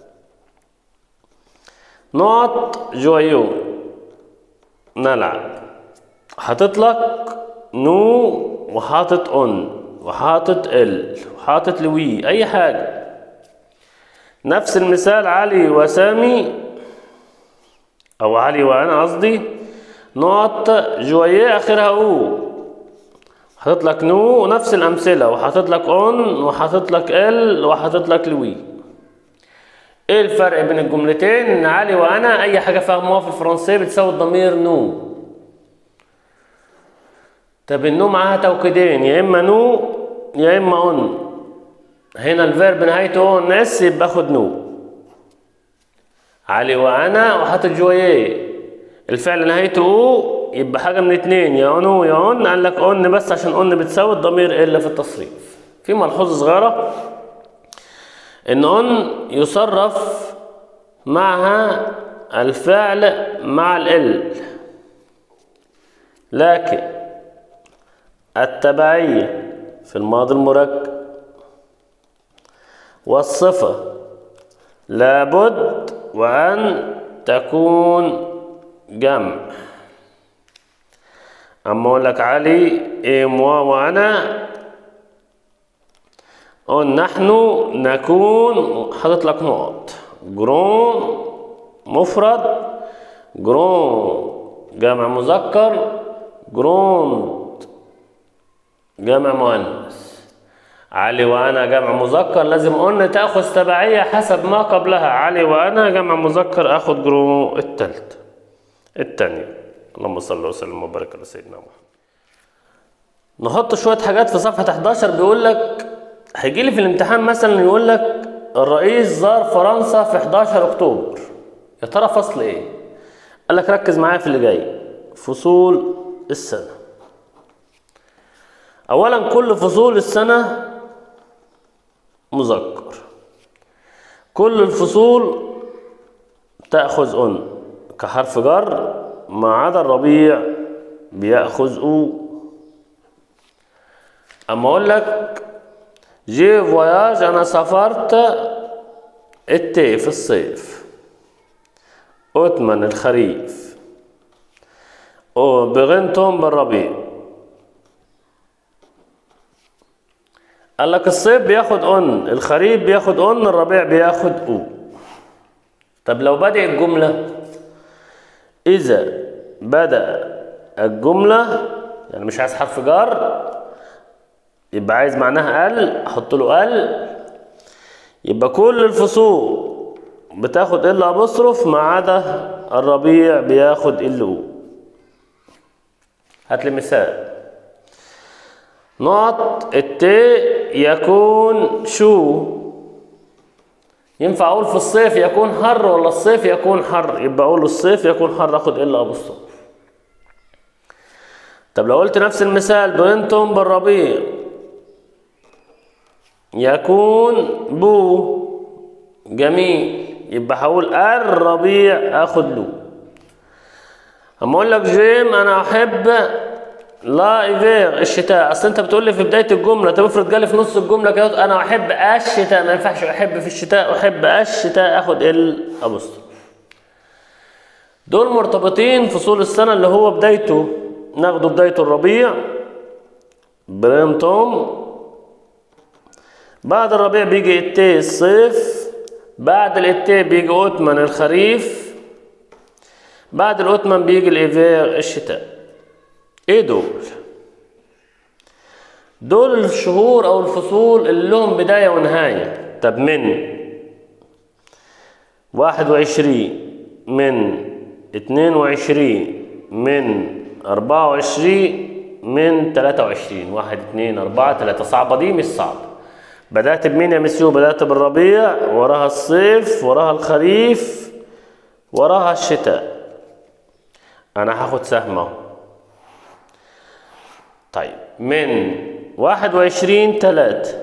B: نقط جويو نلعب حاطط لك نو وحاطط اون وحاطط ال وحاطط لوي اي حاجه نفس المثال علي وسامي او علي وانا قصدي نقط جويه اخرها او حاطط لك نو ونفس الامثله وحاطط لك اون وحاطط لك ال وحاطط لك لوي ايه الفرق بين الجملتين ان علي وانا اي حاجه فهموها في الفرنسيه بتساوي الضمير نو طب النو معاها توكيدين يا اما نو يا اما اون هنا الفيرب نهايته اون اس يبقى اخد نو علي وانا وحاطط جويه الفعل نهايته او يبقى حاجه من اتنين يا اونو يا اون قال لك اون بس عشان اون بتساوي الضمير الا في التصريف في ملحوظه صغيره ان اون يصرف معها الفعل مع ال لكن التبعية في الماضي المركب والصفة لابد وأن تكون جمع أما أقول لك علي إيه موا وأنا قول نحن نكون حاطط لك نقط جرون مفرد جرون جمع مذكر جرون جمع مؤنث علي وانا جمع مذكر لازم قلنا تاخذ تبعيه حسب ما قبلها علي وانا جمع مذكر اخذ جرو التالت التانية اللهم صل وسلم وبارك على سيدنا محمد نحط شويه حاجات في صفحه 11 بيقول لك هيجي لي في الامتحان مثلا يقول لك الرئيس زار فرنسا في 11 اكتوبر يا ترى فصل ايه قال لك ركز معايا في اللي جاي فصول السنه اولا كل فصول السنه مذكر كل الفصول تاخذ ان كحرف جر ما عدا الربيع بياخذ او اما اقول لك جي فواياج انا سافرت التي في الصيف اوتمن الخريف او بغنتم بالربيع قال لك الصيف بياخد ان الخريف بياخد ان الربيع بياخد او طب لو بدأ الجملة إذا بدأ الجملة يعني مش عايز حرف جر يبقى عايز معناها ال احط له ال يبقى كل الفصول بتاخد ال ابوستروف ما عدا الربيع بياخد ال او هات لي مثال نقط التي يكون شو ينفع اقول في الصيف يكون حر ولا الصيف يكون حر يبقى اقول الصيف يكون حر اخد الا ابو الصوف طب لو قلت نفس المثال بنتم بالربيع يكون بو جميل يبقى هقول الربيع اخد له اما اقول لك جيم انا احب لا ايفير الشتاء اصل انت بتقول لي في بدايه الجمله طب افرض جالي في نص الجمله كده انا احب الشتاء ما ينفعش احب في الشتاء احب الشتاء اخد ال ابوستروف دول مرتبطين فصول السنه اللي هو بدايته ناخده بدايه الربيع بريمتوم بعد الربيع بيجي التي الصيف بعد الاتي بيجي اوتمن الخريف بعد الاوتمن بيجي الايفير الشتاء ايه دول دول الشهور او الفصول اللي لهم بداية ونهاية طب من واحد وعشرين من اتنين وعشرين من اربعة وعشرين من تلاتة وعشرين واحد اتنين اربعة تلاتة صعبة دي مش صعبة بدأت بمين يا مسيو بدأت بالربيع وراها الصيف وراها الخريف وراها الشتاء انا هاخد سهم اهو طيب من واحد وعشرين تلاتة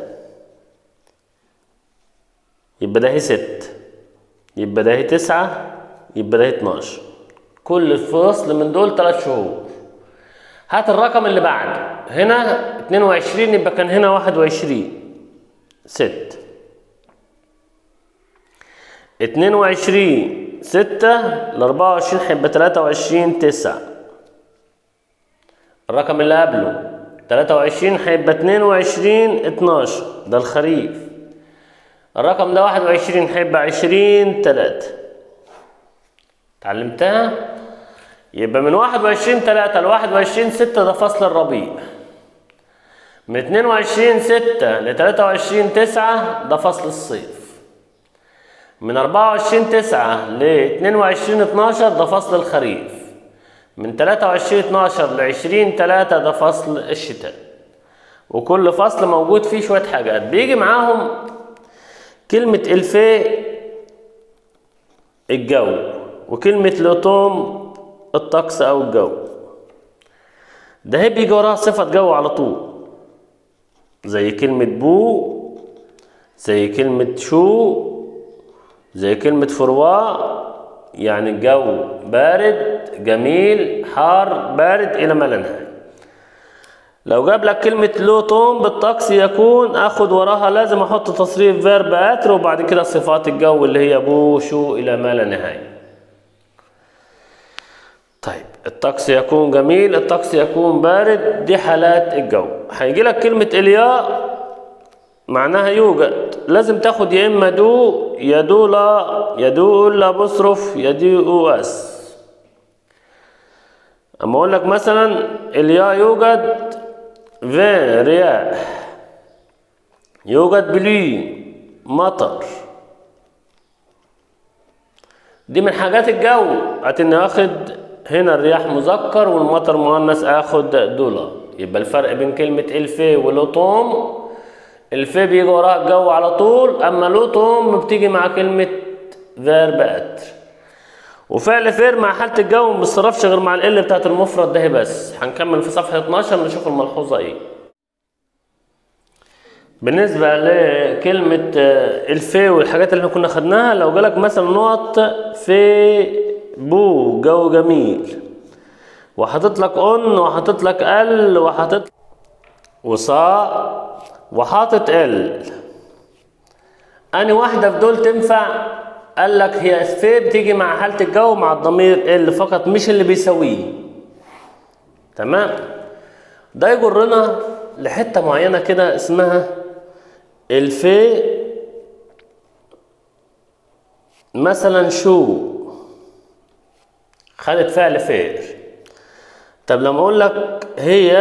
B: يبقى ده هي ست يبقى ده هي تسعة يبقى ده هي اتناشر كل فصل من دول تلات شهور هات الرقم اللي بعده هنا اتنين وعشرين يبقى كان هنا واحد وعشرين ست اتنين وعشرين ستة لأربعة وعشرين هيبقى تلاتة وعشرين تسعة الرقم اللي قبله 23 هيبقى 22 12 ده الخريف الرقم ده 21 هيبقى 20 3 اتعلمتها يبقى من 21 3 ل 21 6 ده فصل الربيع من 22 6 ل 23 9 ده فصل الصيف من 24 9 ل 22 12 ده فصل الخريف من 23 12 ل 20 3 ده فصل الشتاء وكل فصل موجود فيه شوية حاجات بيجي معاهم كلمة الفي الجو وكلمة لوتوم الطقس أو الجو ده هي بيجي وراها صفة جو على طول زي كلمة بو زي كلمة شو زي كلمة فروا يعني الجو بارد جميل حار بارد الى ما لا نهايه لو جاب لك كلمة لوتوم بالطقس يكون اخد وراها لازم احط تصريف فيرب اتر وبعد كده صفات الجو اللي هي بو شو الى ما لا نهايه طيب الطقس يكون جميل الطقس يكون بارد دي حالات الجو هيجي لك كلمة الياء معناها يوجد لازم تاخد يا اما دو يا دو لا يا دو لا بصرف يا دي او اس اما اقول لك مثلا اليا يوجد فين رياح يوجد بلي مطر دي من حاجات الجو اتني اخد هنا الرياح مذكر والمطر مؤنث اخد دولار يبقى الفرق بين كلمة الفي ولوتوم الفي بيجي وراها الجو على طول اما لوتوم بتيجي مع كلمة فيرب اتر وفعل فير مع حالة الجو ما بيتصرفش غير مع ال بتاعت المفرد ده بس هنكمل في صفحة 12 نشوف الملحوظة ايه بالنسبة لكلمة الفي والحاجات اللي احنا كنا خدناها لو جالك مثلا نقط في بو جو جميل وحاطط لك اون وحاطط لك ال وحاطط وصا وحاطط ال اني واحدة في دول تنفع قال لك هي في بتيجي مع حالة الجو مع الضمير ال فقط مش اللي بيساويه تمام ده يجرنا لحتة معينة كده اسمها الفي مثلا شو خدت فعل فعل طب لما اقول لك هي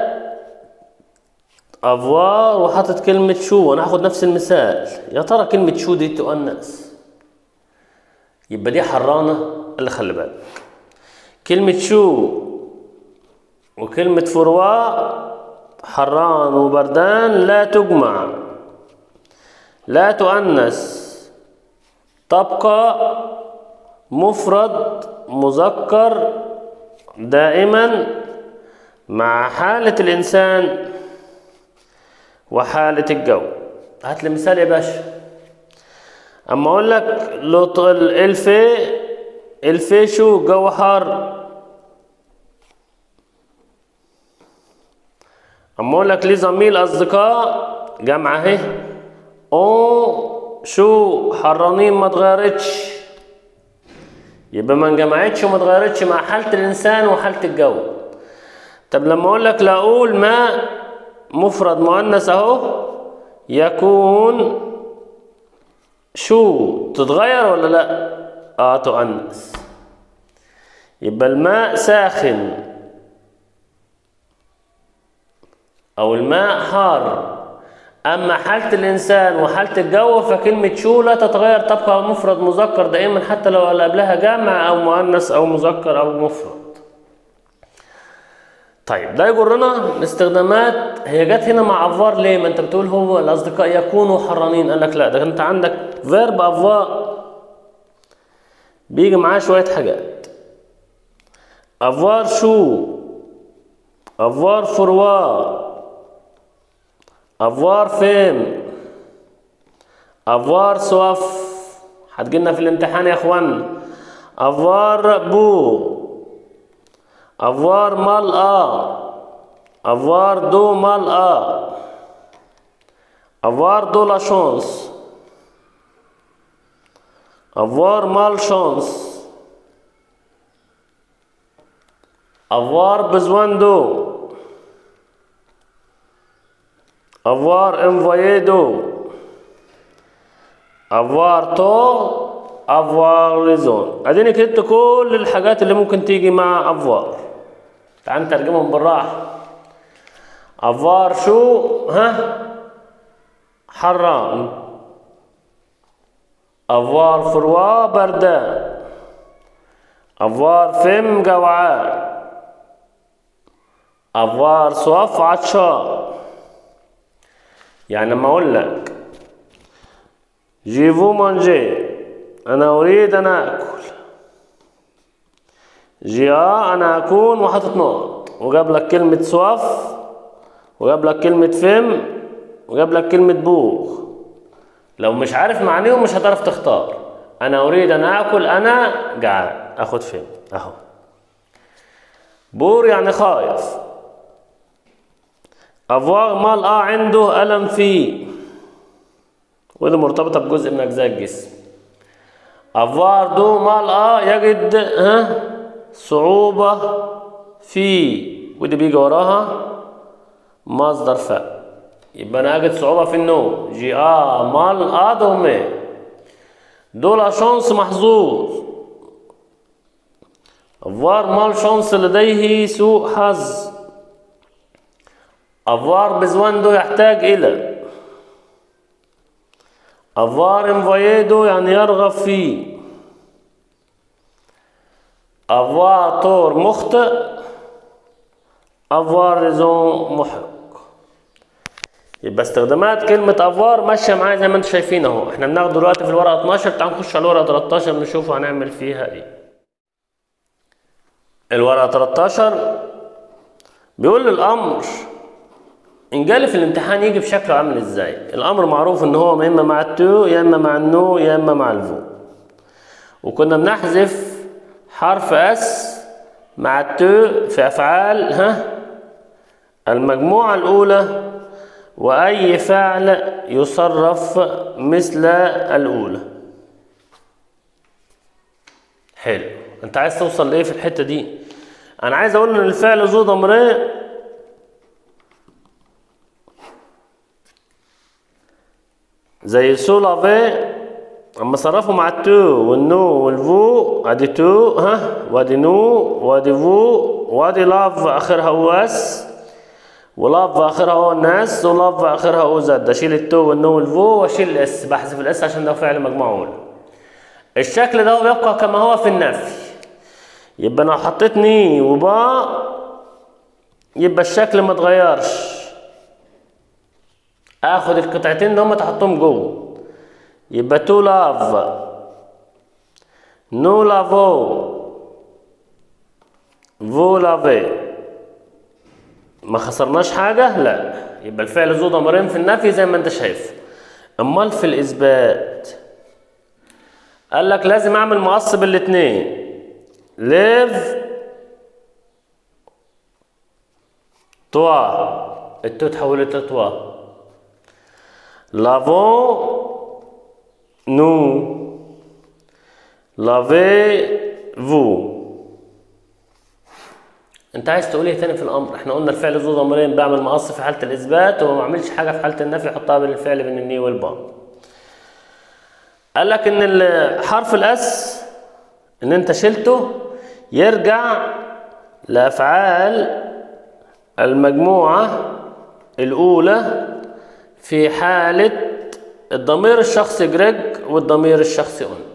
B: افوار وحاطط كلمة شو وانا هاخد نفس المثال يا ترى كلمة شو دي تؤنث يبقى دي حرانة اللي خلي بالك كلمة شو وكلمة فروا حران وبردان لا تجمع لا تؤنث تبقى مفرد مذكر دائما مع حالة الإنسان وحالة الجو هات لي مثال يا باشا اما اقول لك لو طل الفي الفي شو الجو حار اما اقول لك ليه زميل اصدقاء جامعه اهي او شو حرانين ما اتغيرتش يبقى ما انجمعتش وما اتغيرتش مع حاله الانسان وحاله الجو طب لما اقول لك لا اقول ماء مفرد مؤنث اهو يكون شو تتغير ولا لا اه تؤنث يبقى الماء ساخن او الماء حار اما حاله الانسان وحاله الجو فكلمه شو لا تتغير تبقى مفرد مذكر دائما حتى لو قبلها جمع او مؤنث او مذكر او مفرد طيب ده يجرنا لاستخدامات هي جت هنا مع افوار ليه ما انت بتقول هو الاصدقاء يكونوا حرانين قال لك لا ده انت عندك فيرب افوار بيجي معاه شويه حاجات افوار شو افوار فروار افوار فيم افوار سواف هتجيلنا في الامتحان يا اخوانا افوار بو افوار مال ا افوار دو مال ا افوار دو لا شانس افوار مال شانس افوار بزوان دو avoir envoyé d'eau avoir tort avoir raison اديني كتبت كل الحاجات اللي ممكن تيجي مع avoir تعال نترجمهم بالراحه avoir شو ها حران avoir froid بردان avoir فم جوعان avoir soif عطشان يعني لما اقول لك جيفو مانجي انا اريد ان اكل جيا انا اكون وحاطط نقط وجاب لك كلمة سواف وجاب لك كلمة فم وجاب لك كلمة بوغ لو مش عارف معنيهم مش هتعرف تختار انا اريد ان اكل انا جعان اخد فم اهو بور يعني خايف افواغ مال اه عنده الم فيه ودي مرتبطه بجزء من اجزاء الجسم افوار دو مال اه يجد ها صعوبه في ودي بيجي وراها مصدر فاء يبقى انا اجد صعوبه في النوم جي اه مال اه دومي دول شانس محظوظ افوار مال شانس لديه سوء حظ افوار بزواندو يحتاج الى افوار انفايدو يعني يرغب فيه افوار طور مخطئ افوار ريزون محق يبقى استخدامات كلمة افوار ماشية معايا زي ما انتم شايفين اهو احنا بناخد دلوقتي في الورقة 12 تعال نخش على الورقة 13 نشوف هنعمل فيها ايه الورقة 13 بيقول الامر ان جالي في الامتحان يجي بشكله عامل ازاي الامر معروف ان هو يا اما مع التو يا اما مع النو يا اما مع الفو وكنا بنحذف حرف اس مع التو في افعال ها المجموعة الاولى واي فعل يصرف مثل الاولى حلو انت عايز توصل لايه في الحتة دي انا عايز اقول ان الفعل ذو ضميرين زي سو لافي اما صرفوا مع التو والنو والفو ادي تو ها وادي نو وادي فو وادي لاف اخرها او اس ولاف اخرها او الناس ولاف اخرها او زد اشيل التو والنو والفو واشيل الاس بحذف الاس عشان ده فعل مجموعه اولى الشكل ده بيبقى كما هو في النفي يبقى انا حطيت ني وبا يبقى الشكل ما اتغيرش اخد القطعتين دول احطهم جوه يبقى تو لاف نو لافو فو لافي ما خسرناش حاجة لا يبقى الفعل ذو ضميرين في النفي زي ما انت شايف امال في الاثبات قال لك لازم اعمل مقص بالاثنين ليف توا التو اتحولت لتوا لافون نو لافي فو انت عايز تقول ايه تاني في الامر احنا قلنا الفعل ذو ضميرين بعمل مقص في حاله الاثبات وما بعملش حاجه في حاله النفي احطها بين الفعل بين الني والبا قال لك ان ال- حرف الاس ان انت شلته يرجع لافعال المجموعه الاولى في حاله الضمير الشخصي جريج والضمير الشخصي اون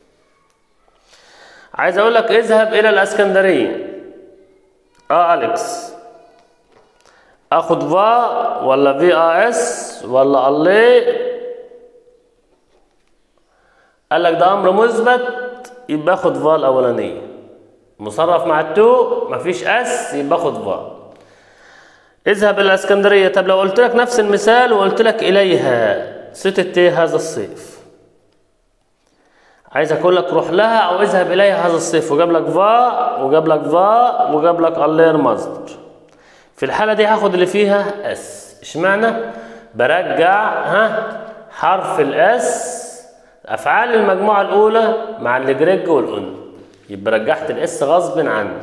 B: عايز اقول لك اذهب الى الاسكندريه اه اليكس اخد فا ولا في ا اس ولا الله قال لك ده امر مثبت يبقى اخد فا الاولانيه مصرف مع التو مفيش اس يبقى اخد فا اذهب الى الاسكندريه طب لو قلت لك نفس المثال وقلت لك اليها صيت التي هذا الصيف عايز اقول لك روح لها او اذهب اليها هذا الصيف وجاب لك فا وجاب لك فا وجاب لك الله مصدر في الحاله دي هاخد اللي فيها اس اشمعنى برجع ها حرف الاس افعال المجموعه الاولى مع الجريج والان يبقى رجعت الاس غصب عني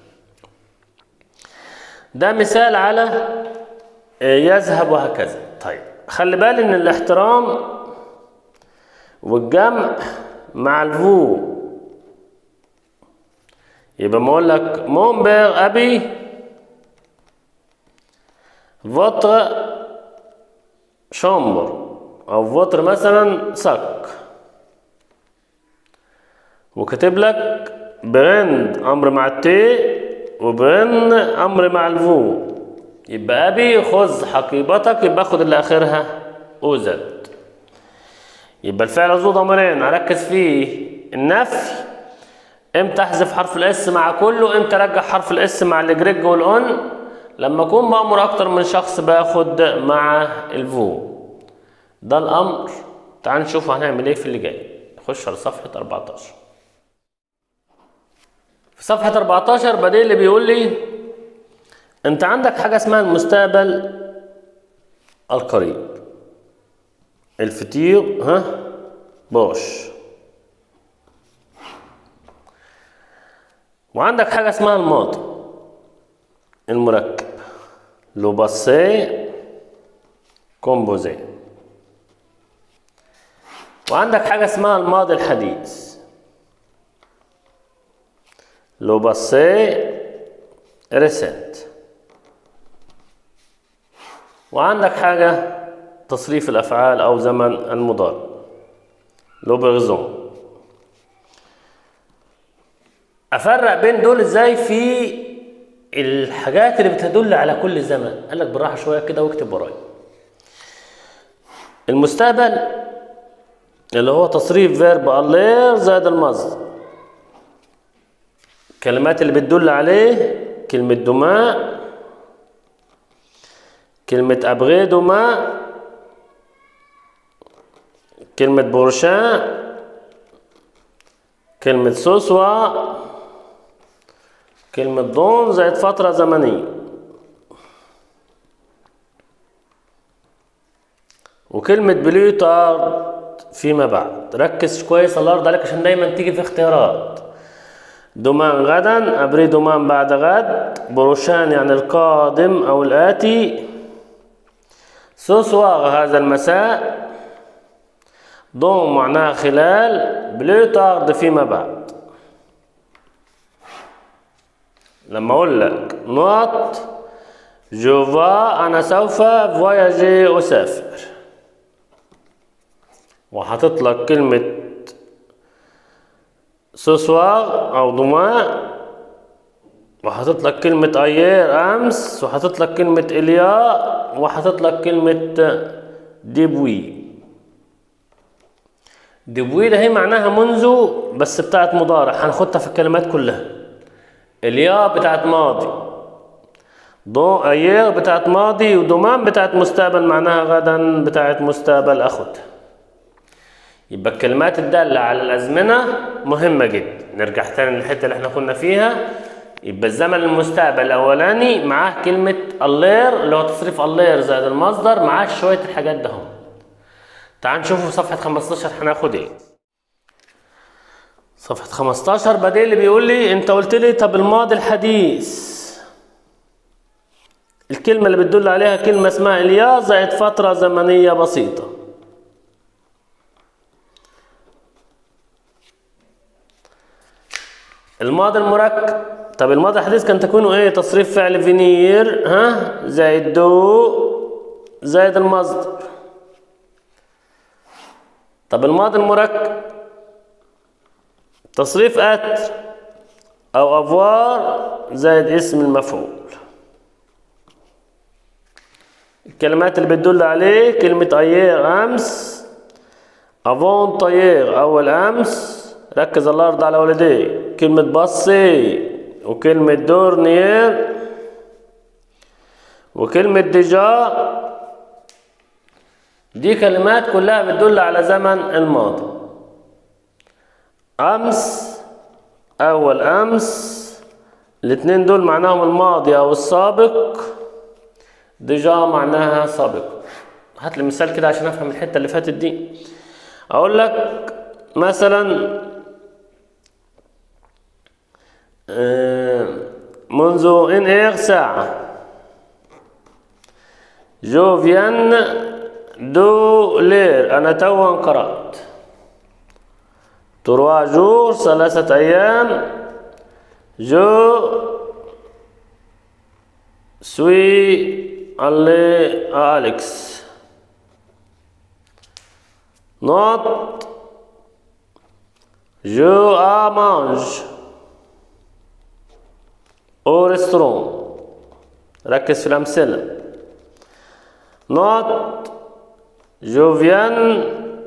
B: ده مثال على آه، يذهب وهكذا طيب خلي بالي ان الاحترام والجمع مع الفو يبقى ما اقول لك مون بير ابي فوتر شامبر او فوتر مثلا سك وكاتب لك برند امر مع التي وبرن امر مع الفو يبقى ابي خذ حقيبتك يبقى خد اللي اخرها اوزد يبقى الفعل ذو ضميرين اركز فيه النفي امتى احذف حرف الاس مع كله امتى ارجع حرف الاس مع الجريج والاون لما اكون بامر اكتر من شخص باخد مع الفو ده الامر تعال نشوف هنعمل ايه في اللي جاي نخش على صفحه 14 في صفحه 14 بديل اللي بيقول لي انت عندك حاجه اسمها المستقبل القريب الفتير ها بوش وعندك حاجة اسمها الماضي المركب لو باسي كومبوزي وعندك حاجة اسمها الماضي الحديث لو باسي ريسنت وعندك حاجة تصريف الأفعال أو زمن المضارع لو بيرزون أفرق بين دول إزاي في الحاجات اللي بتدل على كل زمن قال لك بالراحة شوية كده واكتب ورايا المستقبل اللي هو تصريف فيرب ألير زائد المصدر الكلمات اللي بتدل عليه كلمة دماء كلمة أبغي دماء كلمة بورشان كلمة سوسوا كلمة دون زائد فترة زمنية وكلمة بليوتارد فيما بعد ركز كويس الله يرضى عليك عشان دايما تيجي في اختيارات دومان غدا أبري دومان بعد غد بروشان يعني القادم أو الآتي سوسوا هذا المساء دون معناها خلال بليوتارد فيما بعد لما اقول لك نوت جوفا انا سوف فواياجي اسافر وحاطط لك كلمة سوسوار او دماء وحاطط لك كلمة ايير امس وحاطط لك كلمة اليا وحاطط لك كلمة ديبوي ديبوي ده هي معناها منذ بس بتاعت مضارع هناخدها في الكلمات كلها اليا بتاعت ماضي دو ايير بتاعت ماضي ودومان بتاعت مستقبل معناها غدا بتاعت مستقبل اخد يبقى الكلمات الدالة على الأزمنة مهمة جدا نرجع تاني للحتة اللي احنا كنا فيها يبقى الزمن المستقبل الأولاني معاه كلمة اللير اللي هو تصريف اللير زائد المصدر معاه شوية الحاجات ده هم تعال نشوفوا في صفحة 15 هناخد ايه صفحة 15 بديل اللي بيقول لي انت قلت لي طب الماضي الحديث الكلمة اللي بتدل عليها كلمة اسمها اليا زائد فترة زمنية بسيطة الماضي المركب طب الماضي الحديث كان تكونه ايه تصريف فعل فينير ها زائد دو زائد المصدر طب الماضي المركب تصريف اتر او افوار زائد اسم المفعول الكلمات اللي بتدل عليه كلمة ايير امس افون طيير اول امس ركز الله يرضى على والديه كلمة بصي وكلمة دورنير وكلمة ديجا دي كلمات كلها بتدل على زمن الماضي أمس أول أمس الاتنين دول معناهم الماضي أو السابق ديجا معناها سابق هات لي مثال كده عشان أفهم الحتة اللي فاتت دي أقول لك مثلا منذ إن إير ساعة جو فيان دو لير أنا توا قرأت تروا جور ثلاثة أيام جو سوي اللي أليكس نوت جو أ مانج au restaurant ركز في الأمثلة نوت جو فيان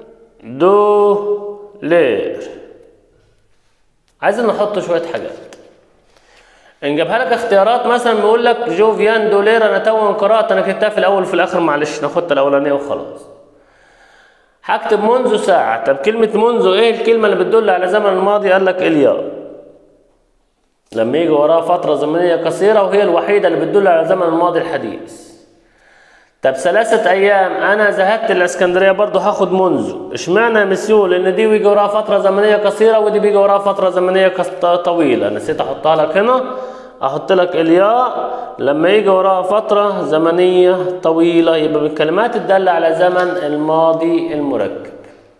B: دو لير عايزين نحط شوية حاجات نجيبها لك اختيارات مثلا بيقول لك جو فيان دو لير انا تو قرأت انا كتبتها في الاول وفي الاخر معلش ناخدها الاولانية وخلاص هكتب منذ ساعة طب كلمة منذ ايه الكلمة اللي بتدل على زمن الماضي قال لك اليا لما يجي وراها فترة زمنية قصيرة وهي الوحيدة اللي بتدل على زمن الماضي الحديث طب ثلاثة أيام أنا ذهبت الإسكندرية برضه هاخد منذ اشمعنى يا مسيو لأن دي بيجي وراها فترة زمنية قصيرة ودي بيجي وراها فترة زمنية طويلة نسيت أحطها لك هنا أحط لك الياء لما يجي وراها فترة زمنية طويلة يبقى من الكلمات الدالة على زمن الماضي المركب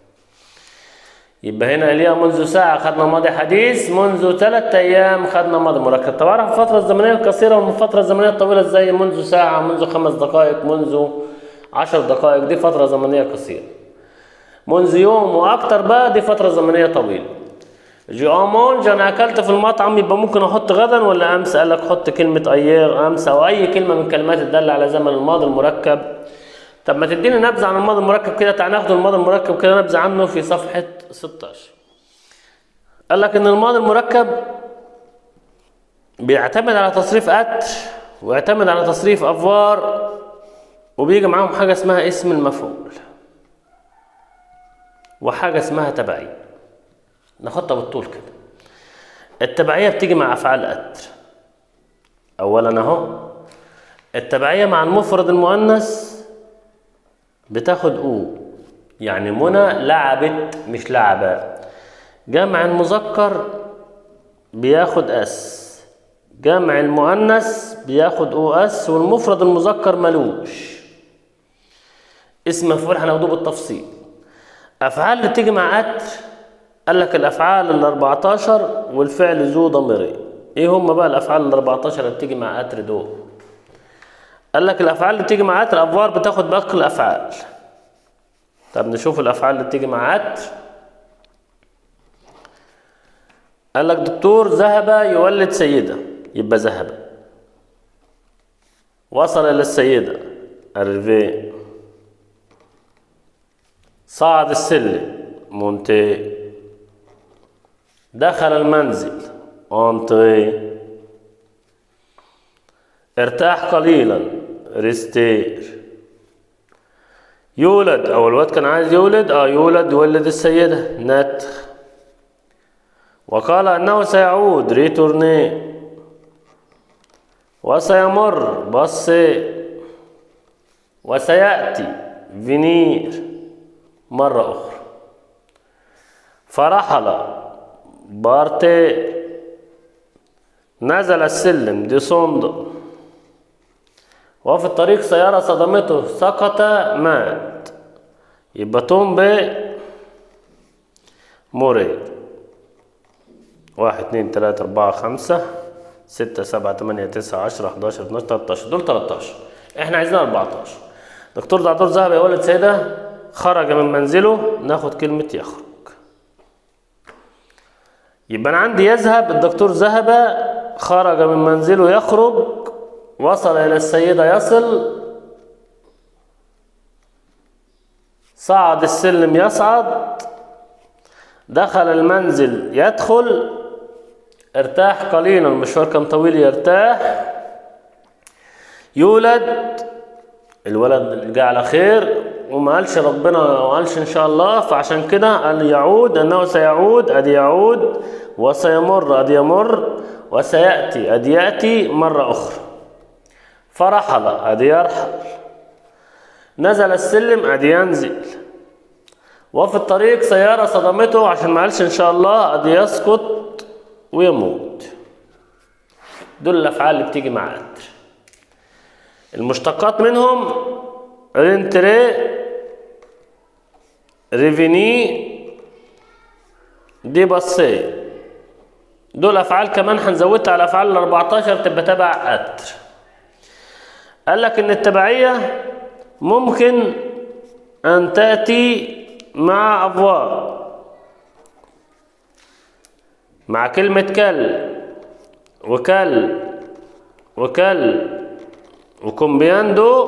B: يبقى هنا الياء منذ ساعة خدنا ماضي حديث منذ ثلاثة أيام خدنا ماضي مركب طب أعرف الفترة الزمنية القصيرة والفترة الزمنية الطويلة إزاي منذ ساعة منذ خمس دقائق منذ عشر دقائق دي فترة زمنية قصيرة منذ يوم وأكتر بقى دي فترة زمنية طويلة جو مونج أنا أكلت في المطعم يبقى ممكن أحط غدا ولا أمس قال لك حط كلمة أيير أمس أو أي كلمة من كلمات الدالة على زمن الماضي المركب طب ما تديني نبذة عن الماضي المركب كده تعال ناخد الماضي المركب كده نبذة عنه في صفحة 16 قال لك ان الماضي المركب بيعتمد على تصريف اتر ويعتمد على تصريف افوار وبيجي معاهم حاجة اسمها اسم المفعول وحاجة اسمها تبعية ناخدها بالطول كده التبعية بتيجي مع أفعال أتر أولا أهو التبعية مع المفرد المؤنث بتاخد أو يعني منى لعبت مش لعبة جمع المذكر بياخد أس جمع المؤنث بياخد أو أس والمفرد المذكر ملوش اسم مفعول هناخده بالتفصيل أفعال اللي تيجي مع أتر قال لك الأفعال ال 14 والفعل ذو ضميرين إيه هم بقى الأفعال ال 14 اللي بتيجي مع أتر دول قال لك الأفعال اللي بتيجي مع أتر أفوار بتاخد باقي الأفعال طب نشوف الأفعال اللي بتيجي مع أتر قال لك دكتور ذهب يولد سيدة يبقى ذهب وصل إلى السيدة أرفي صعد السلم مونتي دخل المنزل انتري ارتاح قليلا ريستير يولد او الواد كان عايز يولد اه يولد يولد السيدة نتخ وقال انه سيعود ريتورني وسيمر بص وسيأتي فينير مرة أخرى فرحل بارتي نزل السلم دي صند وفي الطريق سيارة صدمته سقط مات يبقى توم ب موري واحد اتنين تلاتة أربعة خمسة ستة سبعة تمانية تسعة عشرة حداشر اتناشر تلاتاشر دول تلاتاشر احنا عايزين أربعتاشر دكتور دعتور ذهب يا ولد سيدة خرج من منزله ناخد كلمة يخرج يبقى أنا عندي يذهب الدكتور ذهب خرج من منزله يخرج وصل إلى السيدة يصل صعد السلم يصعد دخل المنزل يدخل ارتاح قليلا المشوار كان طويل يرتاح يولد الولد اللي جه على خير وما قالش ربنا ما قالش ان شاء الله فعشان كده قال يعود انه سيعود ادي يعود وسيمر ادي يمر وسياتي ادي ياتي مره اخرى فرحل ادي يرحل نزل السلم ادي ينزل وفي الطريق سيارة صدمته عشان ما قالش ان شاء الله ادي يسقط ويموت دول الافعال اللي بتيجي مع قدر المشتقات منهم رينتري ريفيني دي بصي دول افعال كمان هنزودها على افعال ال 14 تبقى تبع قدر قال لك ان التبعيه ممكن ان تاتي مع افوار مع كلمه كل وكل وكل وكومبياندو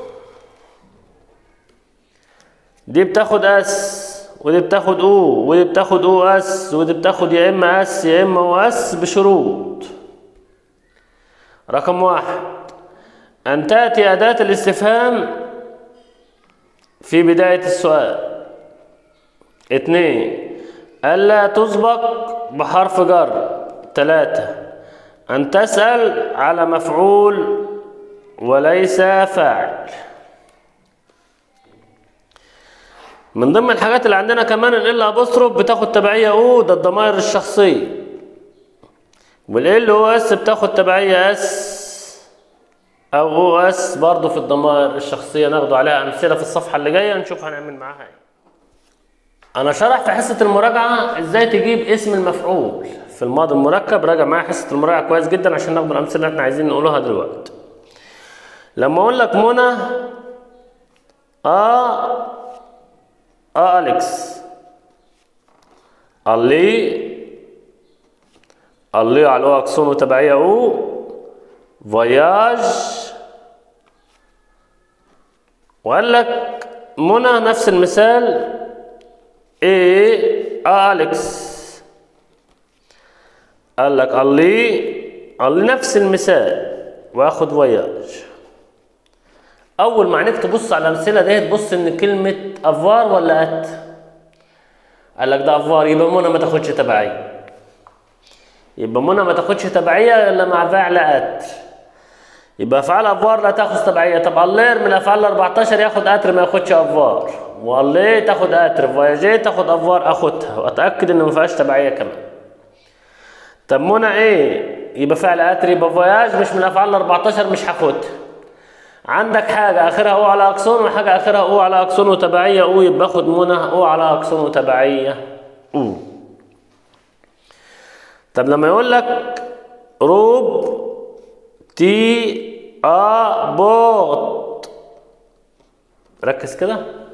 B: دي بتاخد اس ودي بتاخد او ودي بتاخد او اس ودي بتاخد يا اما اس يا اما او اس بشروط رقم واحد ان تاتي اداه الاستفهام في بدايه السؤال اتنين الا تسبق بحرف جر تلاتة ان تسال على مفعول وليس فاعل من ضمن الحاجات اللي عندنا كمان ال ابوستروف بتاخد تبعيه او ده الضمائر الشخصيه والال او اس بتاخد تبعيه اس او او اس برضه في الضمائر الشخصيه ناخده عليها امثله في الصفحه اللي جايه نشوف هنعمل معاها ايه انا شرح في حصه المراجعه ازاي تجيب اسم المفعول في الماضي المركب راجع معايا حصه المراجعه كويس جدا عشان ناخد الامثله اللي احنا عايزين نقولها دلوقتي لما اقول لك منى اه اه اليكس اللي اللي على او اكسون وتبعيه او فياج وقال لك منى نفس المثال ايه اه اليكس قال لك اللي اللي نفس المثال واخد فياج اول ما عينيك تبص على الامثله دي تبص ان كلمه افوار ولا ات قال لك ده افوار يبقى منى ما تاخدش تبعيه يبقى منى ما تاخدش تبعيه الا مع فعل ات يبقى افعال افوار لا تاخذ تبعيه طب اللير من الافعال ال 14 ياخد اتر ما ياخدش افوار واللي تاخد اتر فواياجي تاخد افوار اخدها واتاكد ان ما فيهاش تبعيه كمان طب منى ايه يبقى فعل اتر يبقى فواياج مش من الافعال ال 14 مش هاخدها عندك حاجة آخرها أو على أكسون وحاجة آخرها أو على أكسون وتبعية أو يبقى خد منى أو على أكسون وتبعية أو طب لما يقول لك روب تي أ بوت ركز كده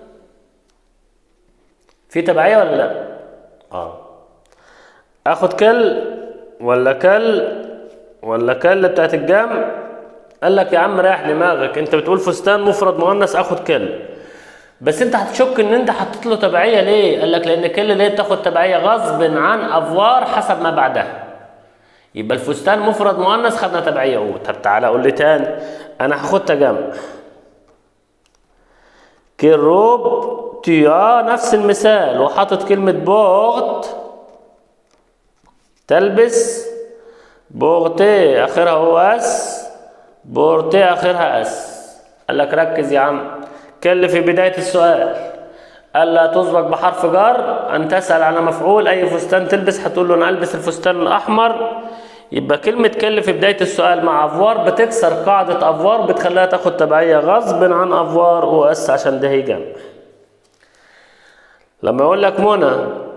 B: في تبعية ولا لا؟ اه اخد كل ولا كل ولا كل بتاعت الجمع قال لك يا عم ريح دماغك انت بتقول فستان مفرد مؤنث اخد كل بس انت هتشك ان انت حطيت له تبعيه ليه قال لك لان كل ليه بتاخد تبعيه غصب عن افوار حسب ما بعدها يبقى الفستان مفرد مؤنث خدنا تبعيه اهو طب تعالى قول لي تاني انا هاخدها جمع كيروب تيا نفس المثال وحاطط كلمة بوغت تلبس بوغتي اخرها هو اس بورتي اخرها اس قال لك ركز يا عم كل في بداية السؤال ألا تسبق بحرف جر أن تسأل على مفعول أي فستان تلبس هتقول له أنا ألبس الفستان الأحمر يبقى كلمة كل في بداية السؤال مع أفوار بتكسر قاعدة أفوار بتخليها تاخد تبعية غصب عن أفوار وأس عشان ده هي جمع لما يقول لك منى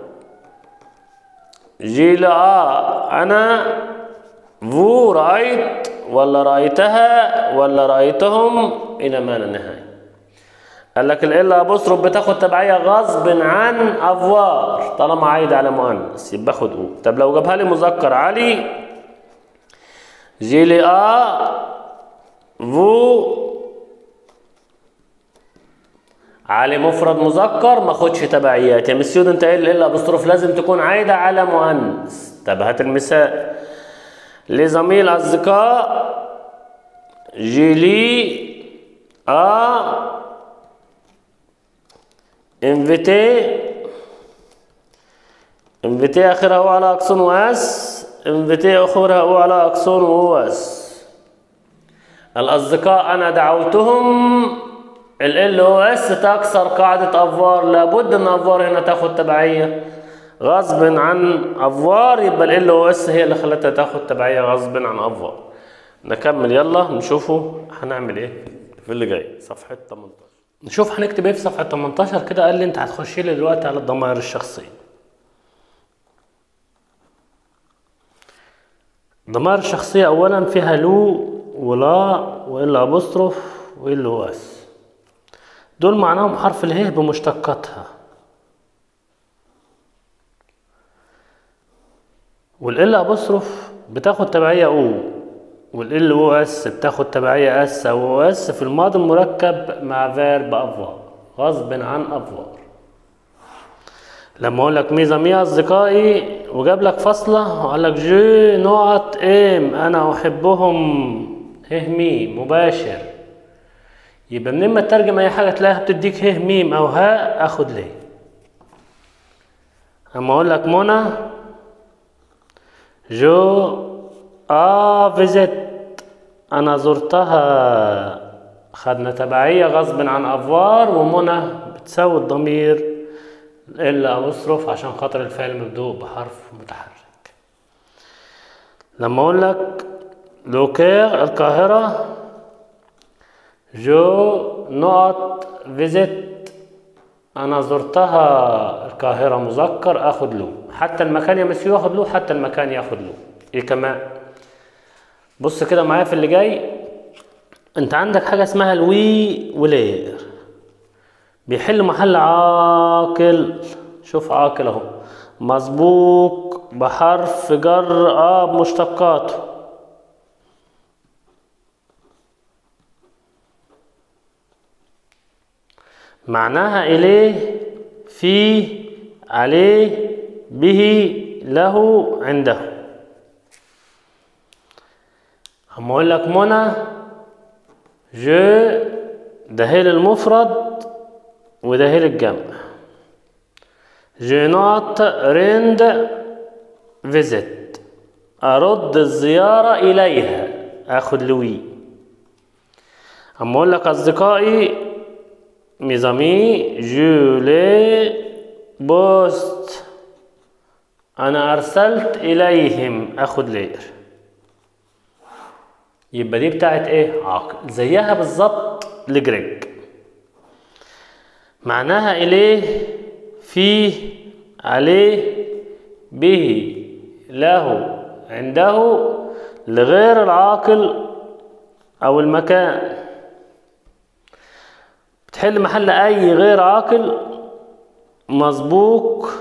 B: جي لا أنا فو رأيت ولا رأيتها ولا رأيتهم إلى ما لا نهاية قال لك الإلا أبصرف بتاخد تبعية غصب عن أفوار طالما عايد على مؤنث يبقى خد أو طب لو جابها لي مذكر علي جي لي آ فو علي مفرد مذكر ما خدش تبعيات يا مسيود انت ايه الا بصرف لازم تكون عايده على مؤنث طب هات المثال لزميل اصدقاء جيلي ا انفيتي انفيتي اخرها هو على اكسون واس انفيتي اخرها هو على اكسون واس الاصدقاء انا دعوتهم ال او اس تكسر قاعدة افوار لابد ان افوار هنا تاخد تبعية غصب عن افوار يبقى ال او اس هي اللي خلتها تاخد تبعية غصب عن افوار نكمل يلا نشوفه هنعمل ايه في اللي جاي صفحة 18
A: نشوف هنكتب ايه في صفحة 18 كده قال لي انت هتخش لي دلوقتي على الضمائر الشخصية الضمائر الشخصية أولا فيها لو ولا وإلا أبوستروف وإلا واس دول معناهم حرف اله بمشتقاتها والإلا أبوستروف بتاخد تبعية أو والإل أو أس بتاخد تبعية أس أو أس في الماضي المركب مع فيرب أفوار غصب عن أفوار لما أقول لك ميزة مية أصدقائي وجاب لك فاصلة وقال لك جي نقط إم أنا أحبهم هه ميم مباشر يبقى منين ما تترجم أي حاجة تلاقيها بتديك هه ميم أو هاء أخد ليه أما أقول لك منى جو آ فيزيت أنا زرتها خدنا تبعية غصب عن أفوار ومنى بتساوي الضمير إلا أبصرف عشان خاطر الفعل مبدوء بحرف متحرك لما أقول لك لوكير القاهرة جو نقط فيزيت أنا زرتها القاهرة مذكر أخد له حتى المكان يا مسيو ياخد له حتى المكان ياخد له إيه كمان بص كده معايا في اللي جاي أنت عندك حاجة اسمها الوي ولير بيحل محل عاقل شوف عاقل اهو مسبوق بحرف جر اه بمشتقاته معناها إليه فيه عليه به له عنده أما أقول لك منى جو ده هي للمفرد وده هي للجمع جينات ريند فيزيت أرد الزيارة إليها أخد لوي أما أقول لك أصدقائي ميزامي جولي بوست أنا أرسلت إليهم أخد لير يبقى دي بتاعت إيه؟ عاقل زيها بالظبط لجريج معناها إليه فيه عليه به له عنده لغير العاقل أو المكان بتحل محل أي غير عاقل مسبوق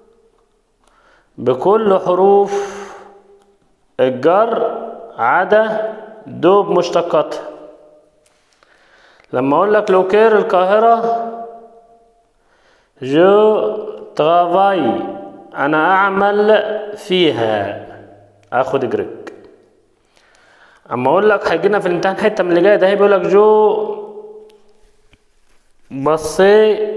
A: بكل حروف الجر عدا دوب مشتقاتها لما أقول لك لوكير القاهرة جو ترافاي أنا أعمل فيها أخد جريك أما أقول لك هيجينا في الامتحان حتة من اللي جاية ده بيقول لك جو
B: بصي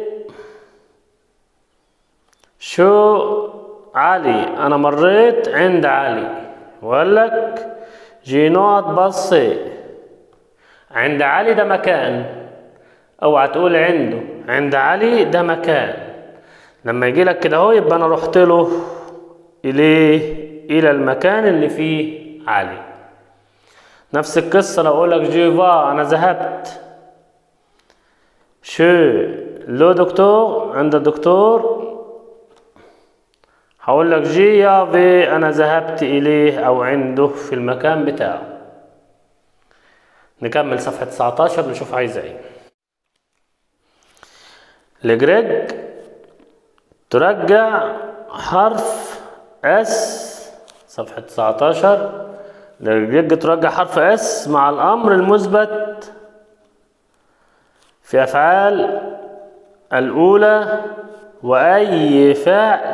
B: شو علي انا مريت عند علي وقال لك جينات بصي عند علي ده مكان اوعى تقول عنده عند علي ده مكان لما يجي لك كده اهو يبقى انا رحت له اليه الى المكان اللي فيه علي نفس القصة لو اقول لك جيفا انا ذهبت شو لو دكتور عند الدكتور هقول لك جي يا في انا ذهبت اليه او عنده في المكان بتاعه نكمل صفحة 19 نشوف عايزة ايه الجريج ترجع حرف اس صفحة 19 الجريج ترجع حرف اس مع الامر المثبت في افعال الاولى واي فعل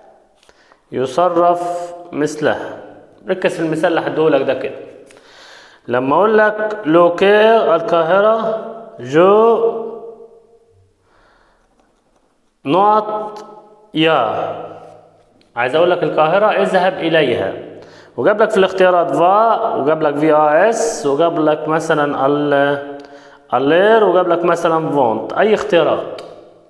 B: يصرف مثلها ركز في المثال اللي هديهولك ده كده لما اقول لك لوكير القاهرة جو نقط يا عايز اقول لك القاهرة اذهب اليها وجاب لك في الاختيارات فا وجاب لك في ا اس وجاب لك مثلا ال الير وجاب لك مثلا فونت اي اختيارات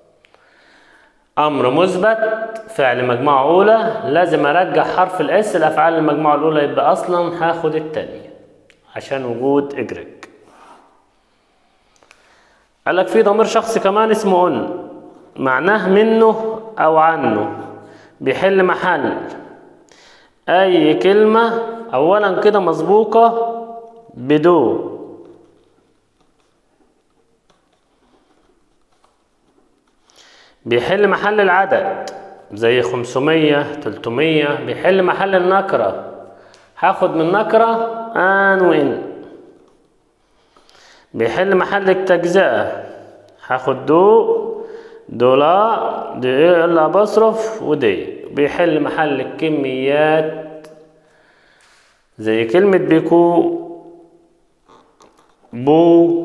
B: امر مثبت فعل مجموعة اولى لازم ارجع حرف الاس الافعال المجموعة الاولى يبقى اصلا هاخد التانية عشان وجود اجرج قال لك في ضمير شخص كمان اسمه ان معناه منه او عنه بيحل محل اي كلمة اولا كده مسبوقة بدو بيحل محل العدد زي 500 300 بيحل محل النكرة هاخد من نكرة ان وان بيحل محل التجزئة هاخد دو دولا دي ايه الا بصرف ودي بيحل محل الكميات زي كلمة بيكو بو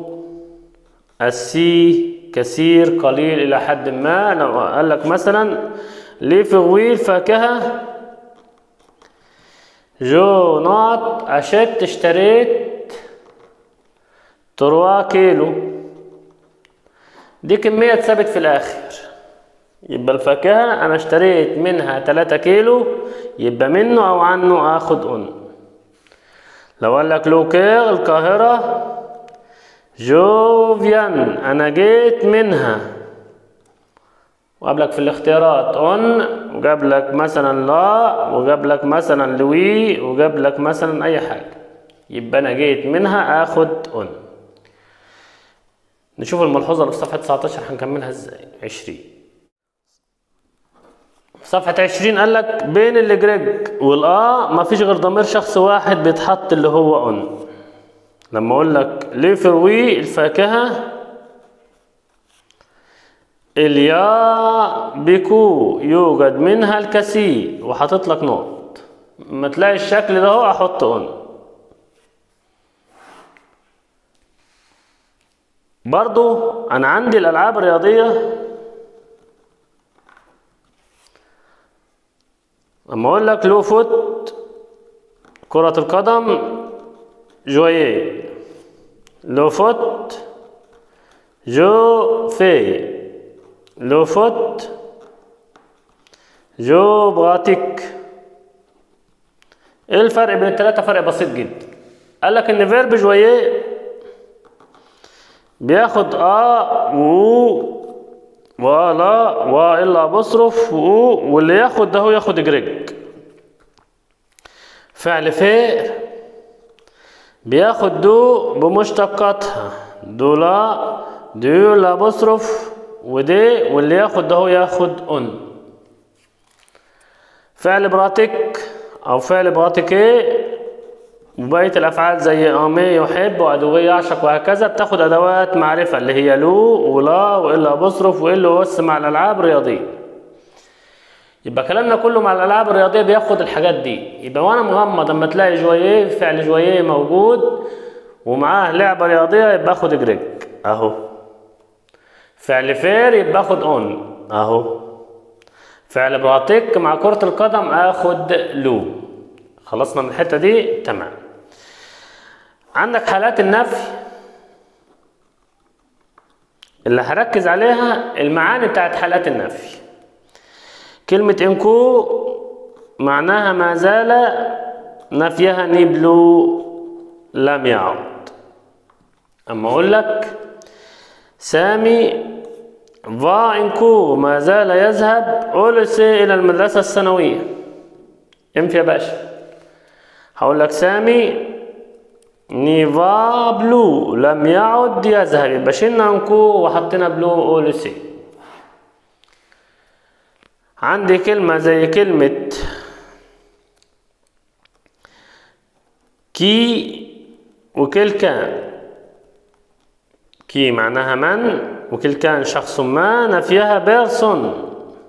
B: السي كثير قليل إلى حد ما لو قال لك مثلا ليه في غويل فاكهة جو نوت أشت اشتريت تروا كيلو دي كمية اتثبت في الآخر يبقى الفاكهة أنا اشتريت منها تلاتة كيلو يبقى منه أو عنه آخد أن لو قال لك لوكير القاهرة جوفيان أنا جيت منها وجاب لك في الاختيارات أن وجاب لك مثلا لا وجاب لك مثلا لوي وجاب لك مثلا أي حاجة يبقى أنا جيت منها آخد أن نشوف الملحوظة اللي في صفحة 19 هنكملها ازاي 20 صفحة 20 قال لك بين الجريج والآ مفيش غير ضمير شخص واحد بيتحط اللي هو أن لما أقول لك ليفروي الفاكهة اليا بيكو يوجد منها الكثير وحاطط لك نقط ما تلاقي الشكل ده اهو احط اون برضو انا عندي الالعاب الرياضيه لما اقول لك لو فوت كره القدم جويه لو فوت جو في لو فوت جو براتيك ايه الفرق بين الثلاثة فرق بسيط جدا قال لك ان فيرب جويه بياخد ا و ولا والا بصرف و واللي ياخد ده هو ياخد جريج فعل فعل بياخد دو بمشتقاتها دولا دو لا بصرف ودي واللي ياخد ده هو ياخد ان فعل براتيك او فعل براتيكي وبقية الأفعال زي أمي يحب وأدوية يعشق وهكذا بتاخد أدوات معرفة اللي هي لو ولا وإلا بصرف وإلا بس مع الألعاب الرياضية يبقى كلامنا كله مع الألعاب الرياضية بياخد الحاجات دي يبقى وأنا مغمض أما تلاقي جويه فعل جويه موجود ومعاه لعبة رياضية يبقى آخد جريج أهو فعل فير يبقى اخد اون اهو فعل بعطيك مع كرة القدم اخد لو خلصنا من الحتة دي تمام عندك حالات النفي اللي هركز عليها المعاني بتاعت حالات النفي كلمة انكو معناها ما زال نفيها نبلو لم يعد اما اقول لك سامي فا انكو ما زال يذهب أولسي إلى المدرسة الثانوية امتى يا باشا هقول لك سامي نيفا بلو لم يعد يذهب يبقى شلنا انكو وحطينا بلو أولسي عندي كلمة زي كلمة كي وكل كان كي معناها من وكل كان شخص ما نفيها بيرسون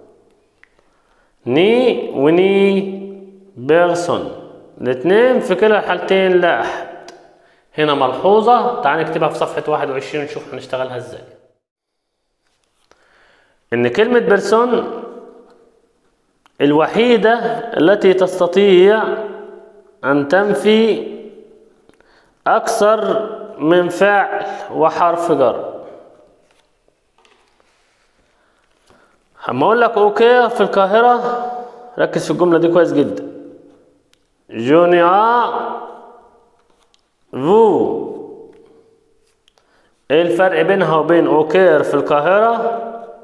B: ني وني بيرسون الاثنين في كلا الحالتين لا أحد هنا ملحوظة تعال نكتبها في صفحة 21 نشوف هنشتغلها ازاي إن كلمة بيرسون الوحيدة التي تستطيع أن تنفي أكثر من فعل وحرف جر اما اقول لك اوكي في القاهرة ركز في الجملة دي كويس جدا جونيا فو ايه الفرق بينها وبين اوكير في القاهرة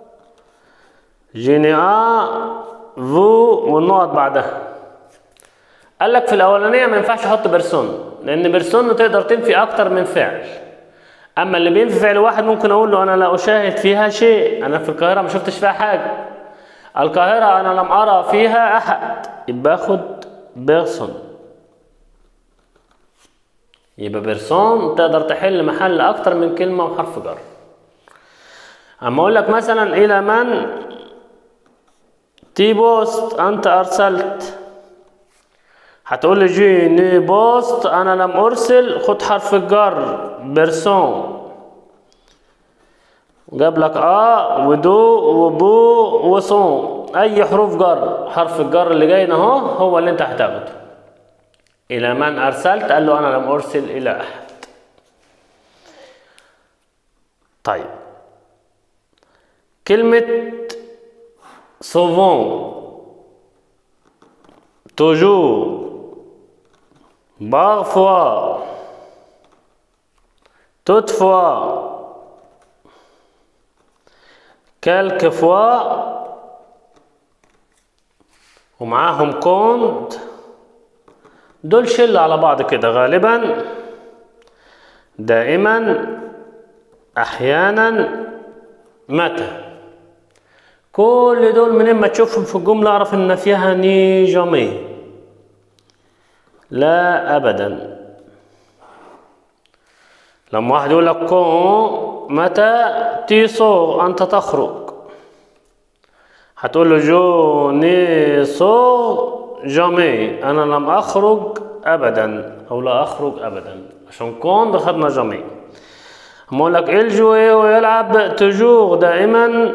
B: جينيا فو والنقط بعدها قال لك في الاولانيه ما ينفعش احط بيرسون لان بيرسون تقدر تنفي اكتر من فعل اما اللي بينفي فعل واحد ممكن اقول له انا لا اشاهد فيها شيء انا في القاهره ما شفتش فيها حاجه القاهره انا لم ارى فيها احد يبقى اخد بيرسون يبقى بيرسون تقدر تحل محل اكتر من كلمه وحرف جر اما اقول لك مثلا الى من تي بوست انت ارسلت هتقول لي جيني بوست انا لم ارسل خد حرف الجر بيرسون جاب لك اه ودو وبو وصون اي حروف جر حرف الجر اللي جاي ده اهو هو اللي انت هتاخده الى من ارسلت قال له انا لم ارسل الى احد طيب كلمة souvent toujours parfois toutefois quelquefois ومعاهم كونت دول شلة على بعض كده غالبا دائما احيانا متى كل دول منين ما تشوفهم في الجملة اعرف ان فيها ني جامي لا ابدا لما واحد يقول لك كون متى تيصو انت تخرج هتقول له جو ني سو جامي انا لم اخرج ابدا او لا اخرج ابدا عشان كون دخلنا جامي اما اقول لك الجوي ويلعب تجور دائما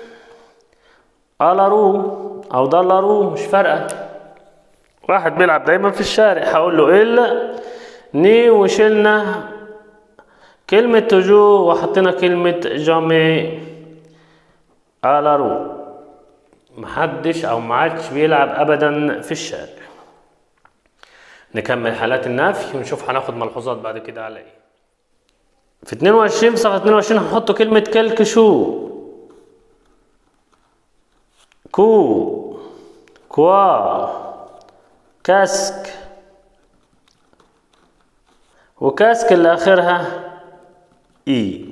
B: الارو او دلارو مش فارقه واحد بيلعب دايما في الشارع هقول له الا ني وشلنا كلمة تجو وحطينا كلمة جامي الارو محدش او معادش بيلعب ابدا في الشارع نكمل حالات النفي ونشوف هناخد ملحوظات بعد كده على ايه في 22 في صفحة 22 هنحط كلمة كلك شو كو كوا كاسك وكاسك اللي اخرها اي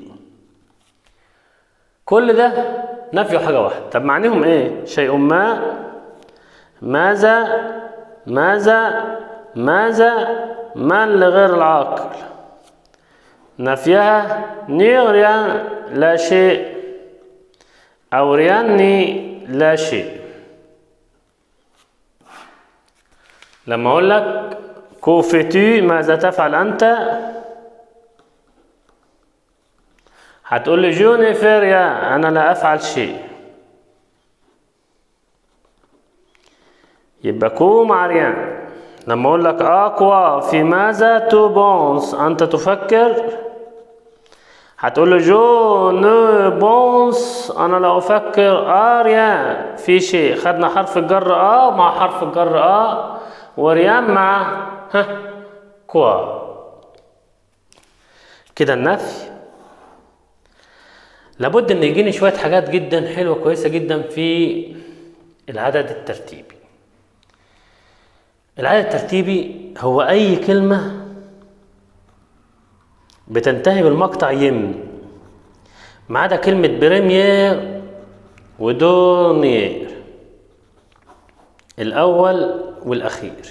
B: كل ده نفي حاجة واحدة طب معنيهم ايه شيء ما ماذا ماذا ماذا من لغير العاقل نفيها نيغريان لا شيء أو رياني لا شيء لما أقول لك كوفتي ماذا تفعل أنت هتقول لي جوني فيريا انا لا افعل شيء يبقى كو مع ريان لما اقول لك اقوى في ماذا تو بونس انت تفكر هتقول له جو نو بونس انا لا افكر اريان في شيء خدنا حرف الجر اه مع حرف الجر اه وريان مع ها كوا كده النفي لابد ان يجيني شويه حاجات جدا حلوه كويسه جدا في العدد الترتيبي العدد الترتيبي هو اي كلمه بتنتهي بالمقطع يم ما عدا كلمه بريمير ودونير الاول والاخير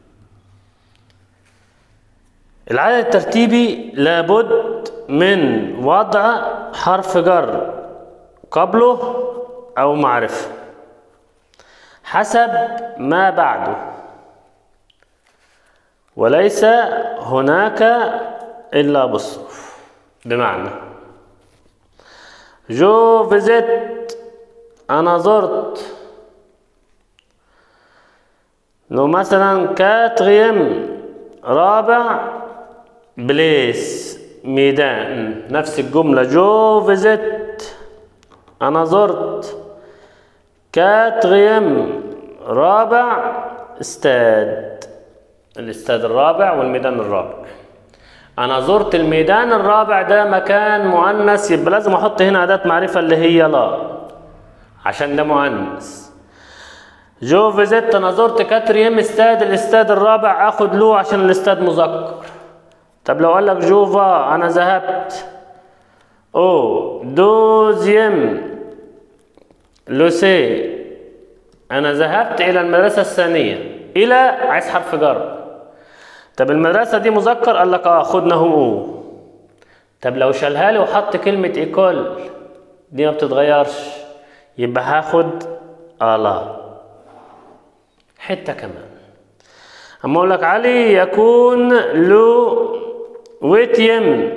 B: العدد الترتيبي لابد من وضع حرف جر قبله او معرفه حسب ما بعده وليس هناك الا بالصرف بمعنى جو فيزيت انا زرت لو مثلا كاتريم رابع بليس ميدان نفس الجملة جو فيزيت أنا زرت كاتريم رابع استاد الاستاد الرابع والميدان الرابع أنا زرت الميدان الرابع ده مكان مؤنث يبقى لازم أحط هنا أداة معرفة اللي هي لا عشان ده مؤنث جو فيزيت أنا زرت كاتريم استاد الاستاد الرابع آخد له عشان الاستاد مذكر طب لو قال لك جوفا انا ذهبت او دوزيام لوسي انا ذهبت الى المدرسه الثانيه الى عايز حرف جر طب المدرسه دي مذكر قال لك اه خدنا هو طب لو شالها لي وحط كلمه ايكول دي ما بتتغيرش يبقى هاخد الا حته كمان اما اقول لك علي يكون له ويتيم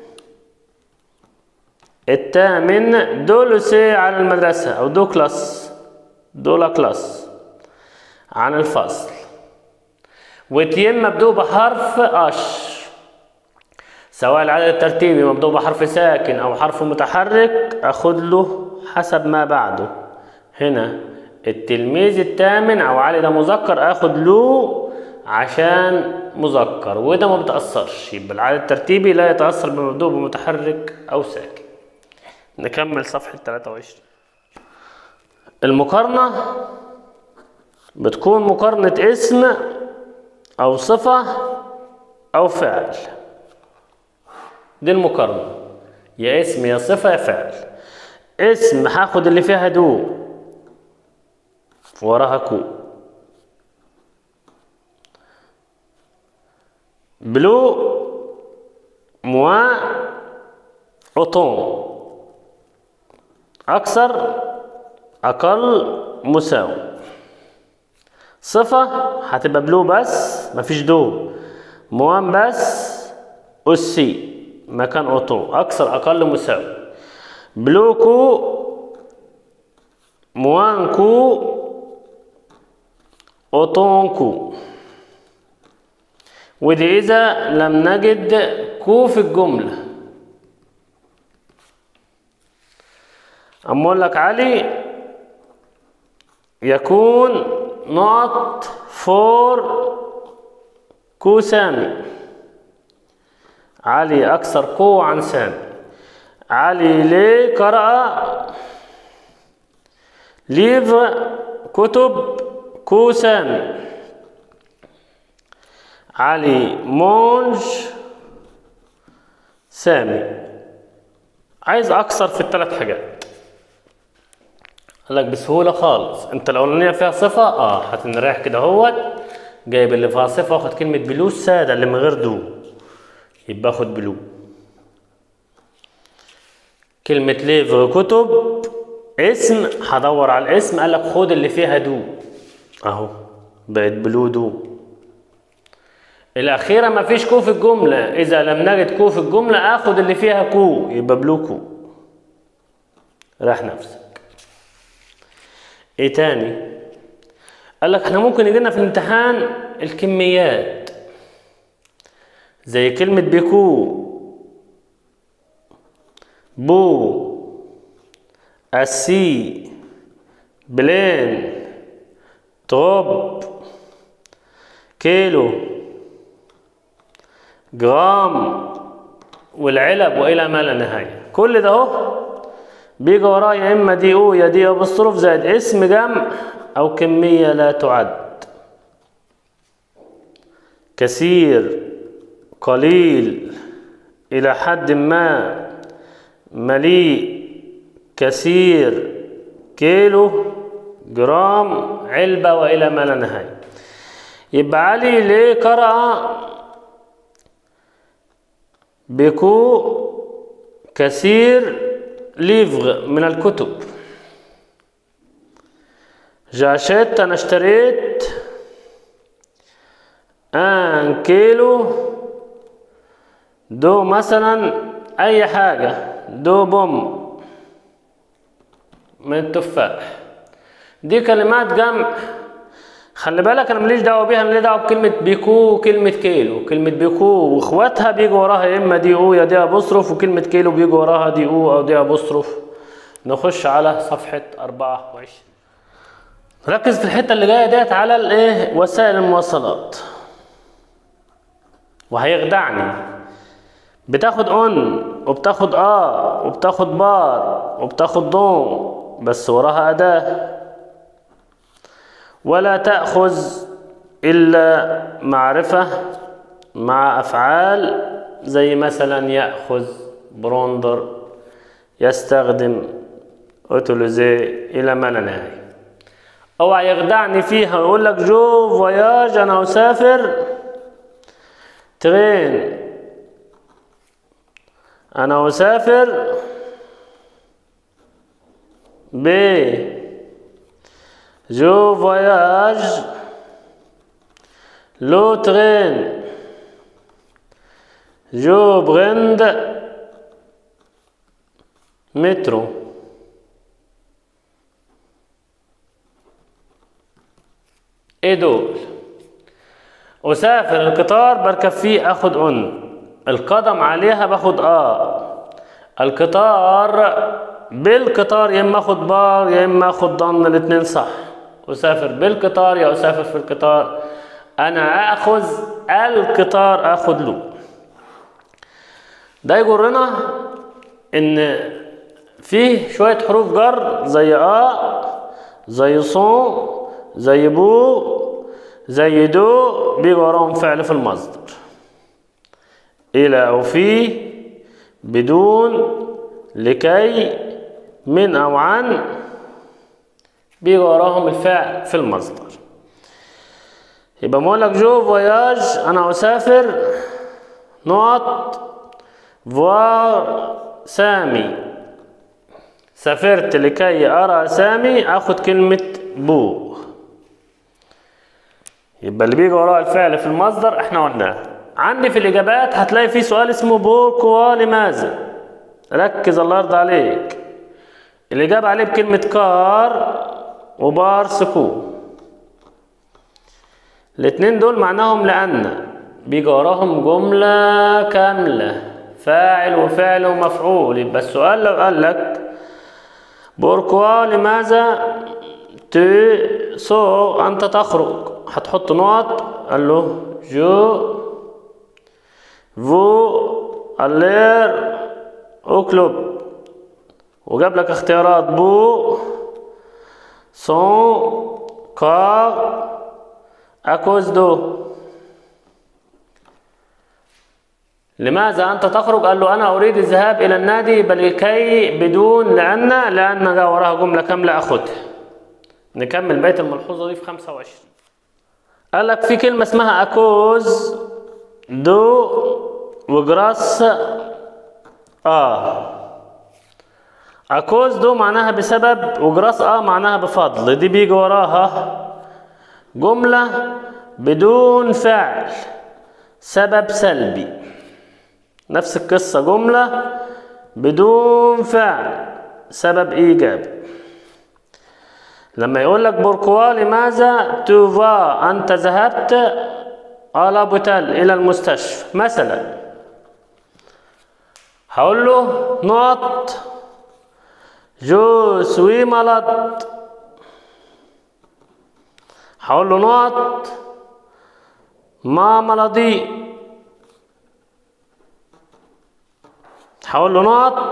B: الثامن دول سي على المدرسة أو دو كلاس دولا كلاس عن الفصل ويتيم مبدوء بحرف أش سواء العدد الترتيبي مبدوء بحرف ساكن أو حرف متحرك أخد له حسب ما بعده هنا التلميذ الثامن أو علي ده مذكر أخد له عشان مذكر وده ما بتأثرش يبقى العدد الترتيبي لا يتأثر بمبدوء بمتحرك أو ساكن نكمل صفحة 23 المقارنة بتكون مقارنة اسم أو صفة أو فعل دي المقارنة يا اسم يا صفة يا فعل اسم هاخد اللي فيها دو وراها كو بلو موا أوتون أكثر أقل مساوي صفة هتبقى بلو بس مفيش دو موان بس أسي مكان أوتون أكثر أقل مساوي بلوكو موانكو أوتونكو ودي إذا لم نجد كو في الجملة أما أقول لك علي يكون نوت فور كو سامي علي أكثر قوة عن سامي علي ليه قرأ ليف كتب كو سامي علي مونج سامي عايز اكثر في الثلاث حاجات قال لك بسهوله خالص انت الاولانيه فيها صفه اه هتنريح كده اهوت جايب اللي فيها صفه واخد كلمه بلو الساده اللي من غير دو يبقى اخد بلو كلمه ليف كتب اسم هدور على الاسم قال لك خد اللي فيها دو اهو بقت بلو دو الأخيرة مفيش كو في الجملة إذا لم نجد كو في الجملة آخد اللي فيها كو يبقى بلو كو راح نفسك ايه تاني قال لك احنا ممكن يجينا في الامتحان الكميات زي كلمة بيكو بو أسي بلين طب كيلو جرام والعلب والى ما لا نهايه كل ده اهو بيجي وراه يا اما دي او يا دي ابوستروف زائد اسم جمع او كميه لا تعد كثير قليل الى حد ما مليء كثير كيلو جرام علبة وإلى ما لا نهاية يبقى علي ليه قرأ بكو كثير ليفغ من الكتب جاشيت أنا اشتريت ان كيلو دو مثلا أي حاجة دو بوم من التفاح دي كلمات جمع خلي بالك انا ماليش دعوه بيها انا ليه دعوه بكلمه بيكو وكلمه كيلو كلمه بيكو واخواتها بيجي وراها يا اما دي او يا دي ابوستروف وكلمه كيلو بيجي وراها دي او او دي ابوستروف نخش على صفحه 24 ركز في الحته اللي جايه ديت على الايه وسائل المواصلات وهيخدعني بتاخد اون وبتاخد اه وبتاخد بار وبتاخد ضم بس وراها اداه ولا تأخذ إلا معرفة مع أفعال زي مثلا يأخذ بروندر يستخدم أوتولوزي إلى ما لا نهاية اوعى يخدعني فيها ويقول لك جو فواياج أنا أسافر ترين أنا أسافر ب جو فواياج لو ترين جو برند مترو ايه دول اسافر القطار بركب فيه اخد ان القدم عليها باخد اه القطار بالقطار يا اما اخد بار يا اما اخد ضن الاتنين صح اسافر بالقطار يا اسافر في القطار انا اخذ القطار اخذ له ده يجرنا ان فيه شوية حروف جر زي ا زي صون زي بو زي دو بيجي وراهم فعل في المصدر الى او في بدون لكي من او عن بيجي وراهم الفعل في المصدر يبقى بقول لك جو فواياج انا اسافر نقط فوار سامي سافرت لكي ارى سامي اخد كلمة بو يبقى اللي بيجي وراه الفعل في المصدر احنا قلناه عندي في الاجابات هتلاقي في سؤال اسمه بوركوا لماذا ركز الله يرضى عليك الاجابة عليه بكلمة كار وبار سكو الاتنين دول معناهم لأن بيجي وراهم جملة كاملة فاعل وفعل ومفعول يبقى السؤال لو قال لك بوركوا لماذا تو سو أنت تخرج هتحط نقط قال له جو فو ألير أو كلوب وجاب لك اختيارات بو سون كار أكوز دو لماذا أنت تخرج؟ قال له أنا أريد الذهاب إلى النادي بل لكي بدون لأن لأن جاء وراها جملة كاملة أخدها نكمل بيت الملحوظة دي في 25 قال لك في كلمة اسمها أكوز دو وجراس آه أكوز دو معناها بسبب وجراس آه معناها بفضل دي بيجي وراها جملة بدون فعل سبب سلبي نفس القصة جملة بدون فعل سبب إيجابي لما يقول لك بوركوا لماذا توفا أنت ذهبت على بوتال إلى المستشفى مثلا هقول له نقط جو سوي مالاد هقول له نقط ما ملدي هقول له نقط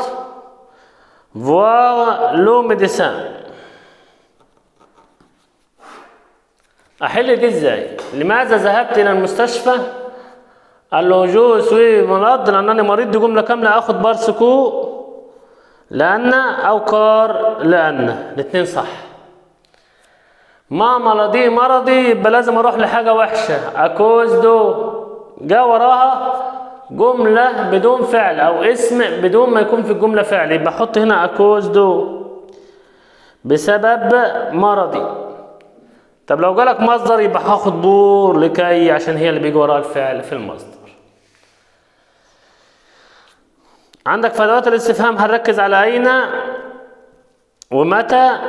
B: voir لو ميديسان احل دي ازاي لماذا ذهبت الى المستشفى قال له جو سوي مرض لانني مريض دي جمله كامله اخد بارسكو لان او كار لان الاثنين صح ما مرضي مرضي يبقى لازم اروح لحاجه وحشه اكوز دو جا وراها جمله بدون فعل او اسم بدون ما يكون في الجمله فعل يبقى احط هنا اكوز دو بسبب مرضي طب لو جالك مصدر يبقى هاخد بور لكي عشان هي اللي بيجي وراها الفعل في المصدر عندك في ادوات الاستفهام هنركز على اين ومتى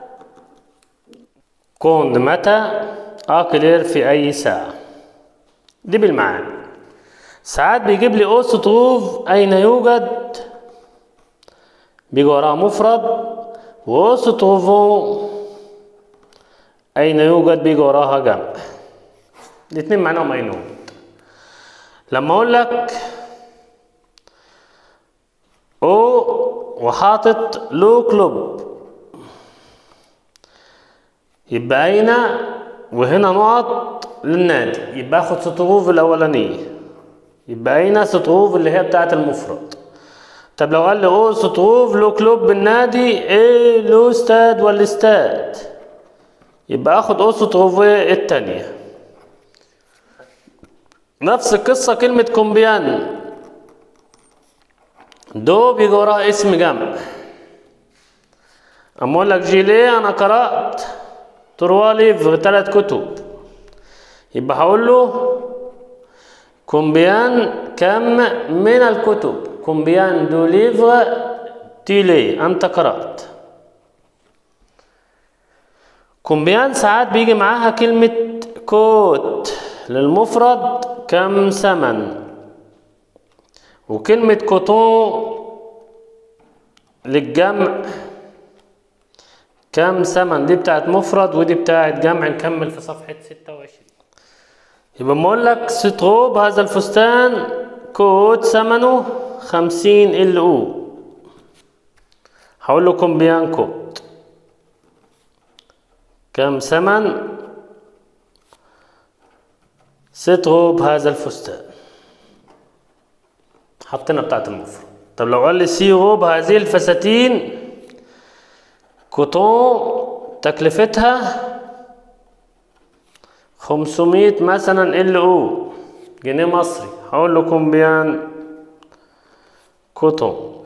B: كوند متى اكلير في اي ساعه دي بالمعاني ساعات بيجيب لي اوس طوف اين يوجد بيجي وراها مفرد واوس طوفون أين يوجد بيجي وراها جمع الاتنين معناهم أينون لما أقول لك أو وحاطط لو كلوب يبقى أين وهنا نقط للنادي يبقى آخد سطروف الأولانية يبقى أين سطروف اللي هي بتاعة المفرد طب لو قال لي أو سطروف لو كلوب النادي إيه لو استاد ولا استاد يبقى اخد اوسو تروفي التانية نفس القصة كلمة كومبيان دو بيجي وراها اسم جمع اما اقول لك جيلي انا قرأت تروا ليفر ثلاث كتب يبقى هقول له كومبيان كم من الكتب كومبيان دو ليفر تيلي انت قرأت كومبيان ساعات بيجي معاها كلمة كوت للمفرد كم ثمن وكلمة كوتون للجمع كم ثمن دي بتاعت مفرد ودي بتاعت جمع نكمل في صفحة 26 يبقى ما اقول لك ستروب هذا الفستان كوت ثمنه 50 ال او هقول له كومبيان كوت كم ثمن ستروب هذا الفستان حطينا بتاعت المفرد طب لو قال لي سيروب هذه الفساتين كوتون تكلفتها 500 مثلا ال او جنيه مصري هقول له كومبيان كوتون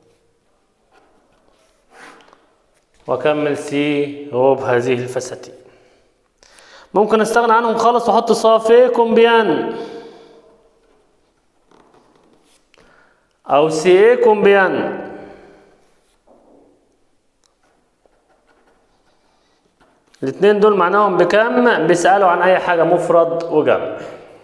B: واكمل سي روب هذه الفساتين ممكن استغنى عنهم خالص واحط صافي كومبيان او سي كومبيان الاثنين دول معناهم بكم بيسألوا عن اي حاجة مفرد وجمع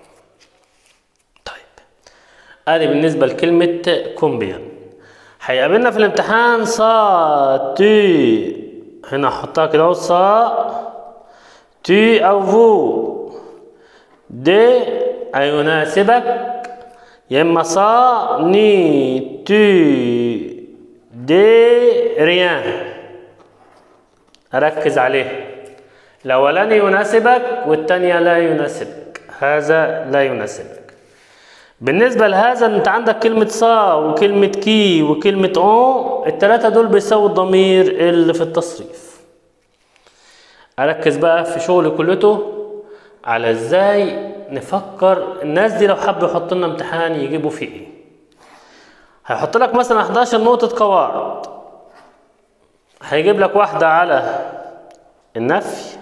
B: طيب ادي بالنسبة لكلمة كومبيان هيقابلنا في الامتحان صا تي هنا احطها كده اهو صا تي او فو دي هيناسبك يا اما صا ني تي دي ريان ركز عليه الاولاني يناسبك والتانية لا يناسبك هذا لا يناسبك بالنسبة لهذا انت عندك كلمة صا وكلمة كي وكلمة اون التلاتة دول بيساووا الضمير اللي في التصريف اركز بقى في شغلي كلته على ازاي نفكر الناس دي لو حبوا يحطوا لنا امتحان يجيبوا فيه ايه هيحط لك مثلا 11 نقطة قواعد هيجيب لك واحدة على النفي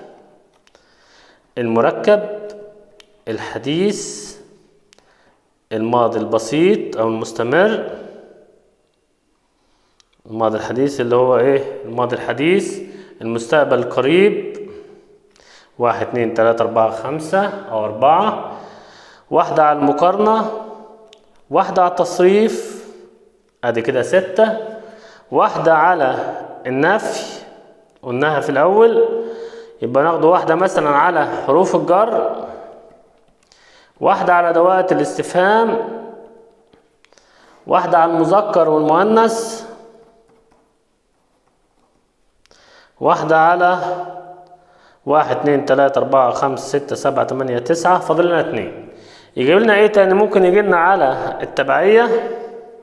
B: المركب الحديث الماضي البسيط أو المستمر الماضي الحديث اللي هو ايه الماضي الحديث المستقبل القريب واحد اتنين تلاتة أربعة خمسة أو أربعة واحدة على المقارنة واحدة على التصريف ادي كده ستة واحدة على النفي قلناها في الأول يبقى ناخد واحدة مثلا على حروف الجر واحدة على أدوات الاستفهام واحدة على المذكر والمؤنث واحدة على واحد اتنين تلاتة أربعة خمسة ستة سبعة تمانية تسعة فاضل لنا اتنين يجيب لنا ايه تاني ممكن يجي لنا على التبعية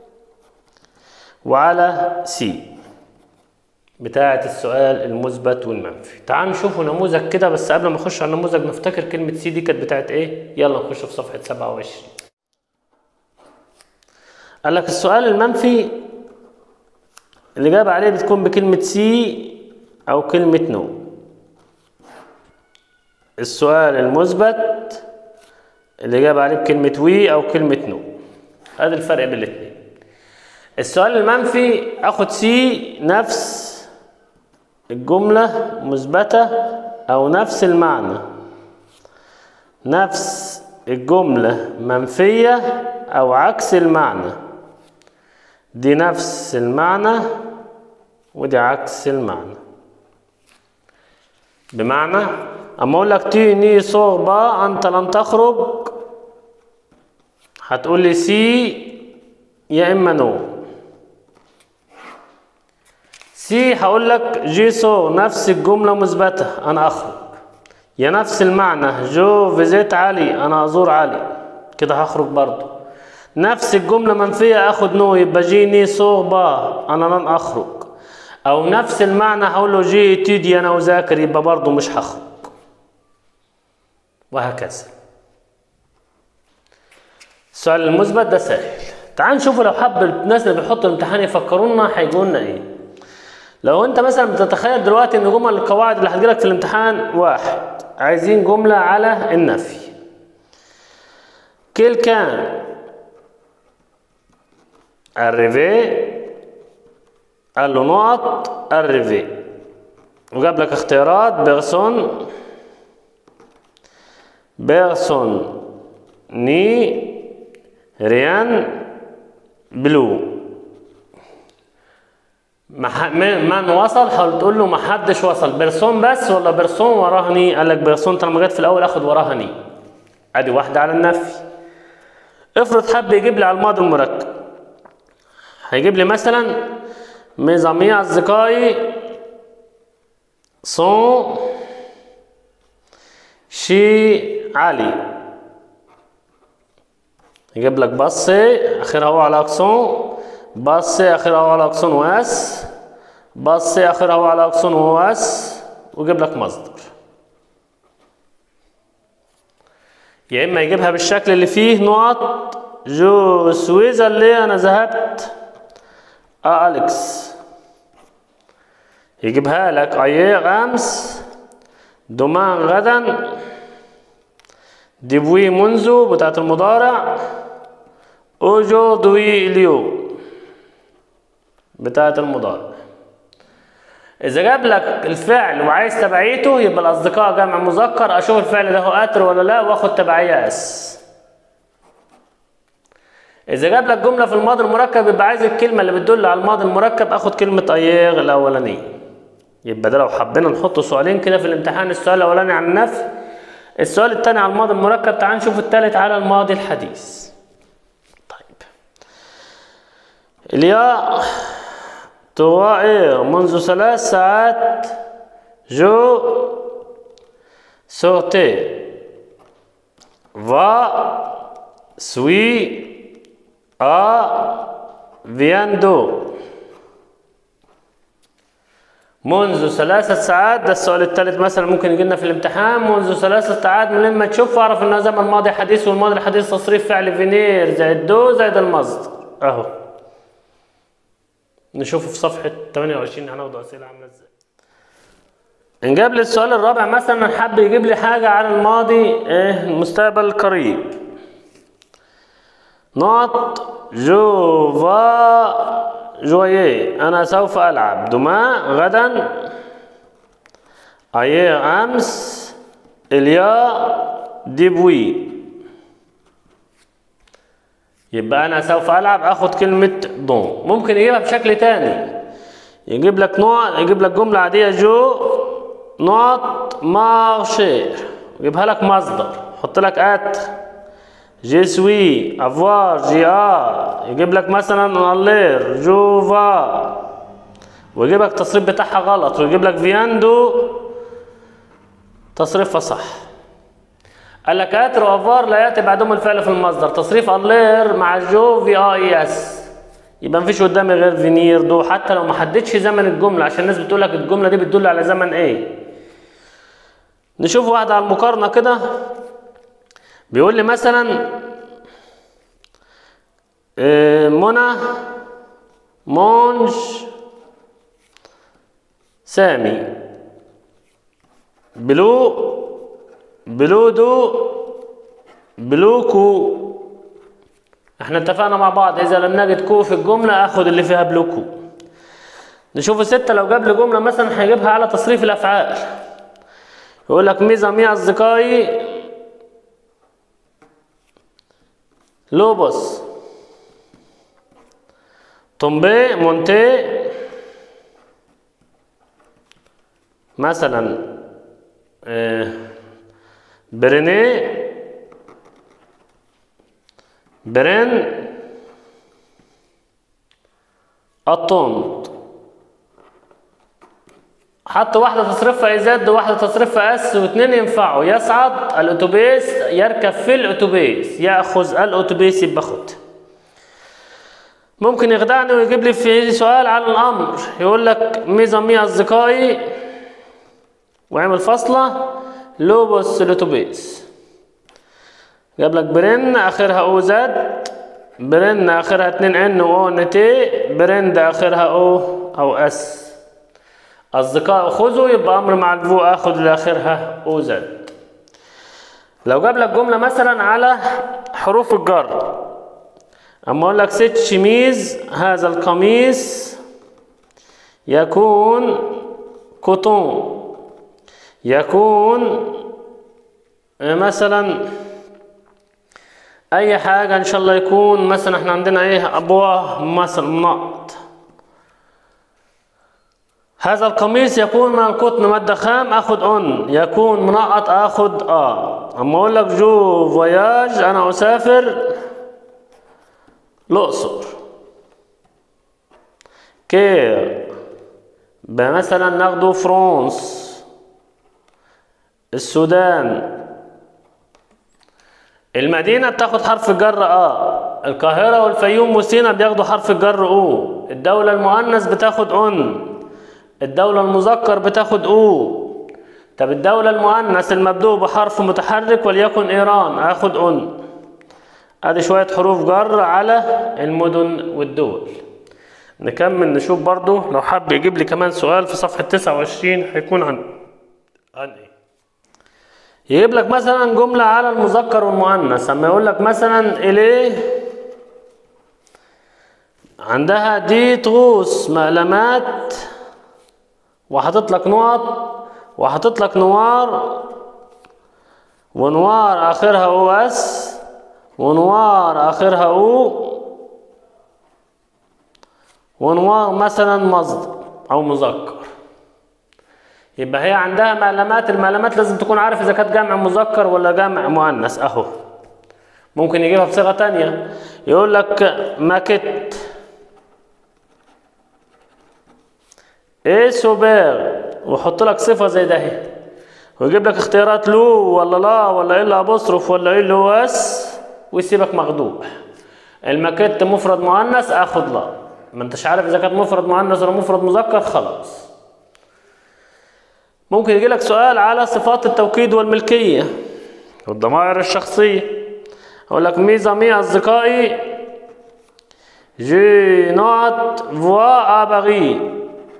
B: وعلى سي بتاعة السؤال المثبت والمنفي تعال نشوفوا نموذج كده بس قبل ما نخش على النموذج نفتكر كلمة سي دي كانت بتاعت ايه يلا نخش في صفحة 27 قال لك السؤال المنفي الإجابة عليه بتكون بكلمة سي أو كلمة نو السؤال المثبت الإجابة عليه بكلمة وي أو كلمة نو هذا الفرق بين الاثنين السؤال المنفي اخد سي نفس الجملة مثبتة أو نفس المعنى نفس الجملة منفية أو عكس المعنى دي نفس المعنى ودي عكس المعنى بمعنى أما أقول لك تي ني صوبة أنت لن تخرج هتقول لي سي يا إما نو سي هقول لك جيسو نفس الجملة مثبتة أنا أخرج يا نفس المعنى جو فيزيت علي أنا أزور علي كده هخرج برضو نفس الجملة منفية أخد نو يبقى جيني صوبا أنا لن أخرج أو نفس المعنى هقول له جي تيدي أنا أذاكر يبقى برضو مش هخرج وهكذا السؤال المثبت ده سهل تعال نشوفوا لو حب الناس اللي بيحطوا الامتحان يفكرونا هيجوا لنا ايه لو انت مثلا بتتخيل دلوقتي ان جمل القواعد اللي هتجيلك في الامتحان واحد عايزين جملة على النفي كيل كان arrivé قال له نقط arrivé وجاب لك اختيارات بيرسون بيرسون ني ريان بلو مح... من وصل حاول تقول له ما حدش وصل بيرسون بس ولا بيرسون وراه ني قال لك بيرسون طالما جت في الاول اخد وراها ني ادي واحده على النفي افرض حب يجيب لي على الماضي المركب هيجيب لي مثلا ميزامي اصدقائي سون شي علي يجيب لك بصي اخرها هو على اكسون بصي اخرها هو على اكسون واس بصي اخرها هو على اكسون واس ويجيب لك مصدر يا اما يجيبها بالشكل اللي فيه نقط جو سويزا اللي انا ذهبت آه اليكس يجيبها لك ايه امس دومان غدا ديبوي منذ بتاعت المضارع اوجو دوي اليوم بتاعت المضارع اذا جاب لك الفعل وعايز تبعيته يبقى الاصدقاء جمع مذكر اشوف الفعل ده هو قاتل ولا لا واخد تبعيه اس اذا جاب لك جمله في الماضي المركب يبقى عايز الكلمه اللي بتدل على الماضي المركب اخد كلمه ايغ الاولانيه يبقى ده لو حبينا نحط سؤالين كده في الامتحان السؤال الاولاني عن النفي السؤال الثاني على الماضي المركب تعال نشوف الثالث على الماضي الحديث طيب الياء توائر منذ ثلاث ساعات جو سورتي va سوي a viendo منذ ثلاثة ساعات ده السؤال الثالث مثلا ممكن يجي لنا في الامتحان منذ ثلاثة ساعات من لما تشوف اعرف انه زمن ماضي حديث والماضي الحديث تصريف فعل فينير زائد دو زائد المصدر اهو نشوفه في صفحة 28 هناخد أسئلة عاملة ازاي نجيب لي السؤال الرابع مثلا حب يجيب لي حاجة عن الماضي ايه المستقبل القريب نوت جو فا جويي أنا سوف ألعب دما غدا أيه أمس إليا ديبوي يبقى أنا سوف ألعب أخد كلمة دون ممكن يجيبها بشكل تاني يجيب لك نوع يجيب لك جملة عادية جو نوت مارشير يجيبها لك مصدر يحط لك ات جي سوي افوار جي ا يجيب لك مثلا الير جوفا ويجيب لك التصريف بتاعها غلط ويجيب لك فياندو تصريفها صح قال لك اتر وافار لا ياتي بعدهم الفعل في المصدر تصريف الير مع جو في اي اس يبقى مفيش قدامي غير فينير دو حتى لو ما حددش زمن الجمله عشان الناس بتقول لك الجمله دي بتدل على زمن ايه نشوف واحده على المقارنه كده بيقول لي مثلا آه، منى مونج سامي بلو بلودو بلوكو احنا اتفقنا مع بعض اذا لم نجد كو في الجمله اخد اللي فيها بلوكو نشوف الستة لو جاب لي جملة مثلا هيجيبها على تصريف الأفعال يقول لك ميزة مي أصدقائي لوبوس تومبي مونتي مثلا آه، بريني برين الطنط حط واحدة تصرفها إزاد وواحدة تصرفها أس واثنين ينفعوا يصعد الأتوبيس يركب في الأتوبيس يأخذ الأتوبيس يبقى خد ممكن يخدعني ويجيب لي في سؤال على الأمر يقول لك ميزة مي أصدقائي وعمل فاصلة لوبوس الأتوبيس جاب لك برن اخرها او زد برن اخرها 2 ان و ان تي برند اخرها او او اس اصدقاء خذوا يبقى امر مع الفو اخذ اللي اخرها او زد لو جاب لك جمله مثلا على حروف الجر اما اقول لك ست شميز هذا القميص يكون كوتون يكون مثلا اي حاجة ان شاء الله يكون مثلا احنا عندنا ايه ابواه مثلا نقط هذا القميص يكون من القطن مادة خام اخد ان يكون منقط اخد اه اما اقول لك جو فواياج انا اسافر الاقصر كير مثلا ناخده فرنسا السودان المدينة بتاخد حرف جر اه القاهرة والفيوم وسينا بياخدوا حرف جر او الدولة المؤنث بتاخد ان الدولة المذكر بتاخد او طب الدولة المؤنث المبدوء بحرف متحرك وليكن ايران اخد ان ادي شوية حروف جر على المدن والدول نكمل نشوف برضو لو حب يجيب لي كمان سؤال في صفحة 29 هيكون عن عن ايه يجيب لك مثلا جملة على المذكر والمؤنث اما يقول لك مثلا إليه عندها دي تغوص مقلمات وحاطط لك نقط وحاطط لك نوار ونوار آخرها أو أس ونوار آخرها أو ونوار مثلا مصدر أو مذكر يبقى هي عندها مقلمات المقلمات لازم تكون عارف اذا كانت جمع مذكر ولا جمع مؤنث اهو ممكن يجيبها بصيغه تانية يقول لك ماكت ايه سوبر ويحط لك صفه زي ده اهي ويجيب لك اختيارات لو ولا لا ولا ايه اللي ابوستروف ولا ايه اللي هو اس ويسيبك مخدوع الماكت مفرد مؤنث اخد لا ما انتش عارف اذا كانت مفرد مؤنث ولا مفرد مذكر خلاص ممكن يجي لك سؤال على صفات التوكيد والملكية والضمائر الشخصية أقول لك ميزة مي أصدقائي جي نوت فوا أبغي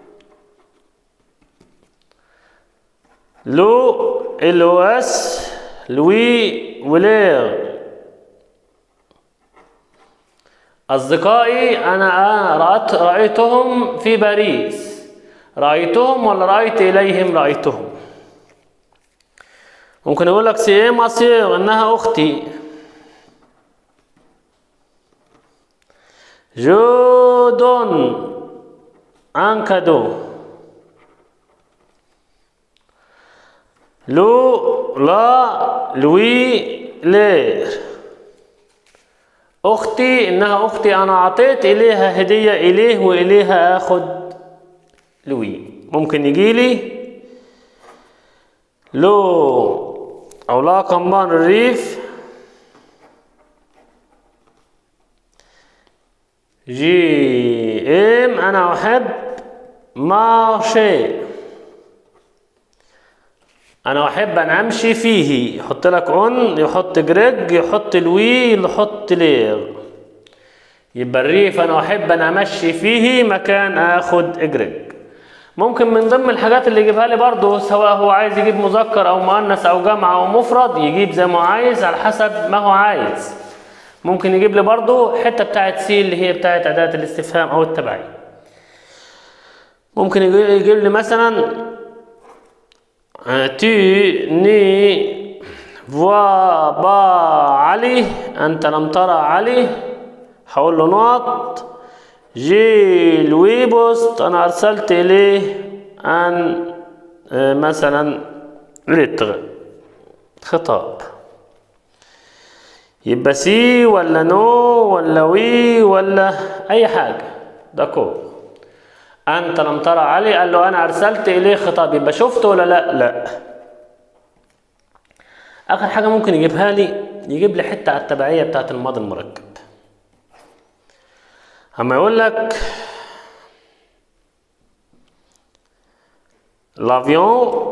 B: لو ال او اس لوي ولير
A: أصدقائي أنا آه رأت رأيتهم في باريس رأيتهم ولا رأيت إليهم رأيتهم ممكن أقول لك سي مصير إنها أختي جو دون un cadeau لو لا لوي لير أختي إنها أختي أنا أعطيت إليها هدية إليه وإليها آخد لوي ممكن يجيلي لو أو لا كمان الريف جي ام أنا أحب مارشي أنا أحب أن أمشي فيه يحط لك أون يحط جريج يحط الوي يحط لير يبقى الريف أنا أحب أن أمشي فيه مكان آخد إجريج ممكن من ضمن الحاجات اللي يجيبها لي برضه سواء هو عايز يجيب مذكر أو مؤنث أو جمع أو مفرد يجيب زي ما هو عايز على حسب ما هو عايز ممكن يجيب لي برضه حتة بتاعت سي اللي هي بتاعت أداة الاستفهام أو التبعية ممكن يجي- يجيب لي مثلا tu ni vois pas علي أنت لم ترى علي هقول له نقط جي لوي بوست أنا أرسلت إليه أن آه، مثلا لتر خطاب يبقى سي ولا نو ولا وي ولا أي حاجة ده كود أنت لم ترى علي قال له أنا أرسلت إليه خطاب يبقى شفته ولا لا؟ لا. آخر حاجة ممكن يجيبها لي يجيب لي حتة على التبعية بتاعت الماضي المركب. أما يقول لك لافيون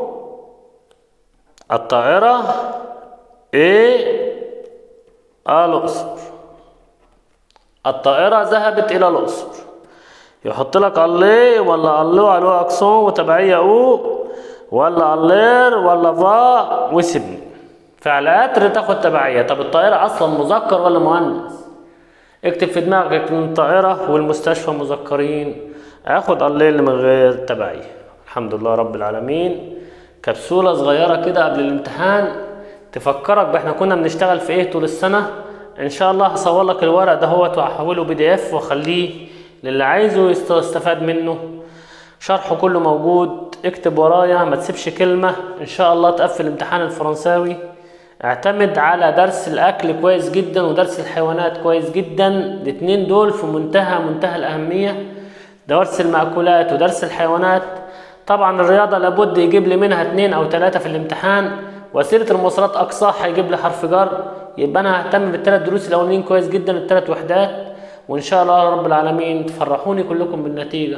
A: الطائرة إيه الأقصر الطائرة ذهبت إلى الأقصر يحط لك الله ولا الله على اكسون وتبعية او ولا اللير ولا فا وسبني فعل قطر تاخد تبعية طب الطائرة اصلا مذكر ولا مؤنث اكتب في دماغك ان الطائرة والمستشفى مذكرين اخد الليل من غير تبعية الحمد لله رب العالمين كبسولة صغيرة كده قبل الامتحان تفكرك باحنا كنا بنشتغل في ايه طول السنة ان شاء الله هصور لك الورق دهوت واحوله بي دي اف واخليه للي عايزه يست- يستفاد منه شرحه كله موجود اكتب ورايا ما تسيبش كلمة ان شاء الله تقفل امتحان الفرنساوي اعتمد على درس الاكل كويس جدا ودرس الحيوانات كويس جدا الاتنين دول في منتهى منتهى الاهمية درس المأكولات ودرس الحيوانات طبعا الرياضة لابد يجيب لي منها اتنين او تلاتة في الامتحان وسيلة المواصلات اقصاها هيجيب لي حرف جر يبقى انا ههتم بالثلاث دروس الاولانيين كويس جدا الثلاث وحدات وان شاء الله رب العالمين تفرحوني كلكم بالنتيجة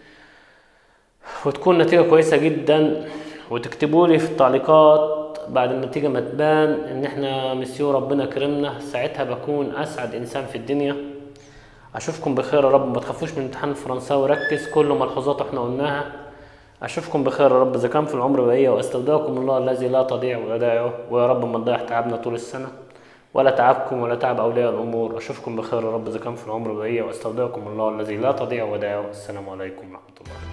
A: وتكون نتيجة كويسة جدا وتكتبوا لي في التعليقات بعد النتيجة ما تبان ان احنا مسيو ربنا كرمنا ساعتها بكون اسعد انسان في الدنيا اشوفكم بخير يا رب ما تخافوش من امتحان الفرنساوي ركز كل ملحوظات احنا قلناها اشوفكم بخير يا رب اذا كان في العمر بقيه واستودعكم الله الذي لا تضيع ودائعه ويا رب ما نضيع تعبنا طول السنه ولا تعبكم ولا تعب اولياء الامور اشوفكم بخير يا رب اذا كان في العمر بقيه واستودعكم الله الذي لا تضيع ودائعه السلام عليكم ورحمه الله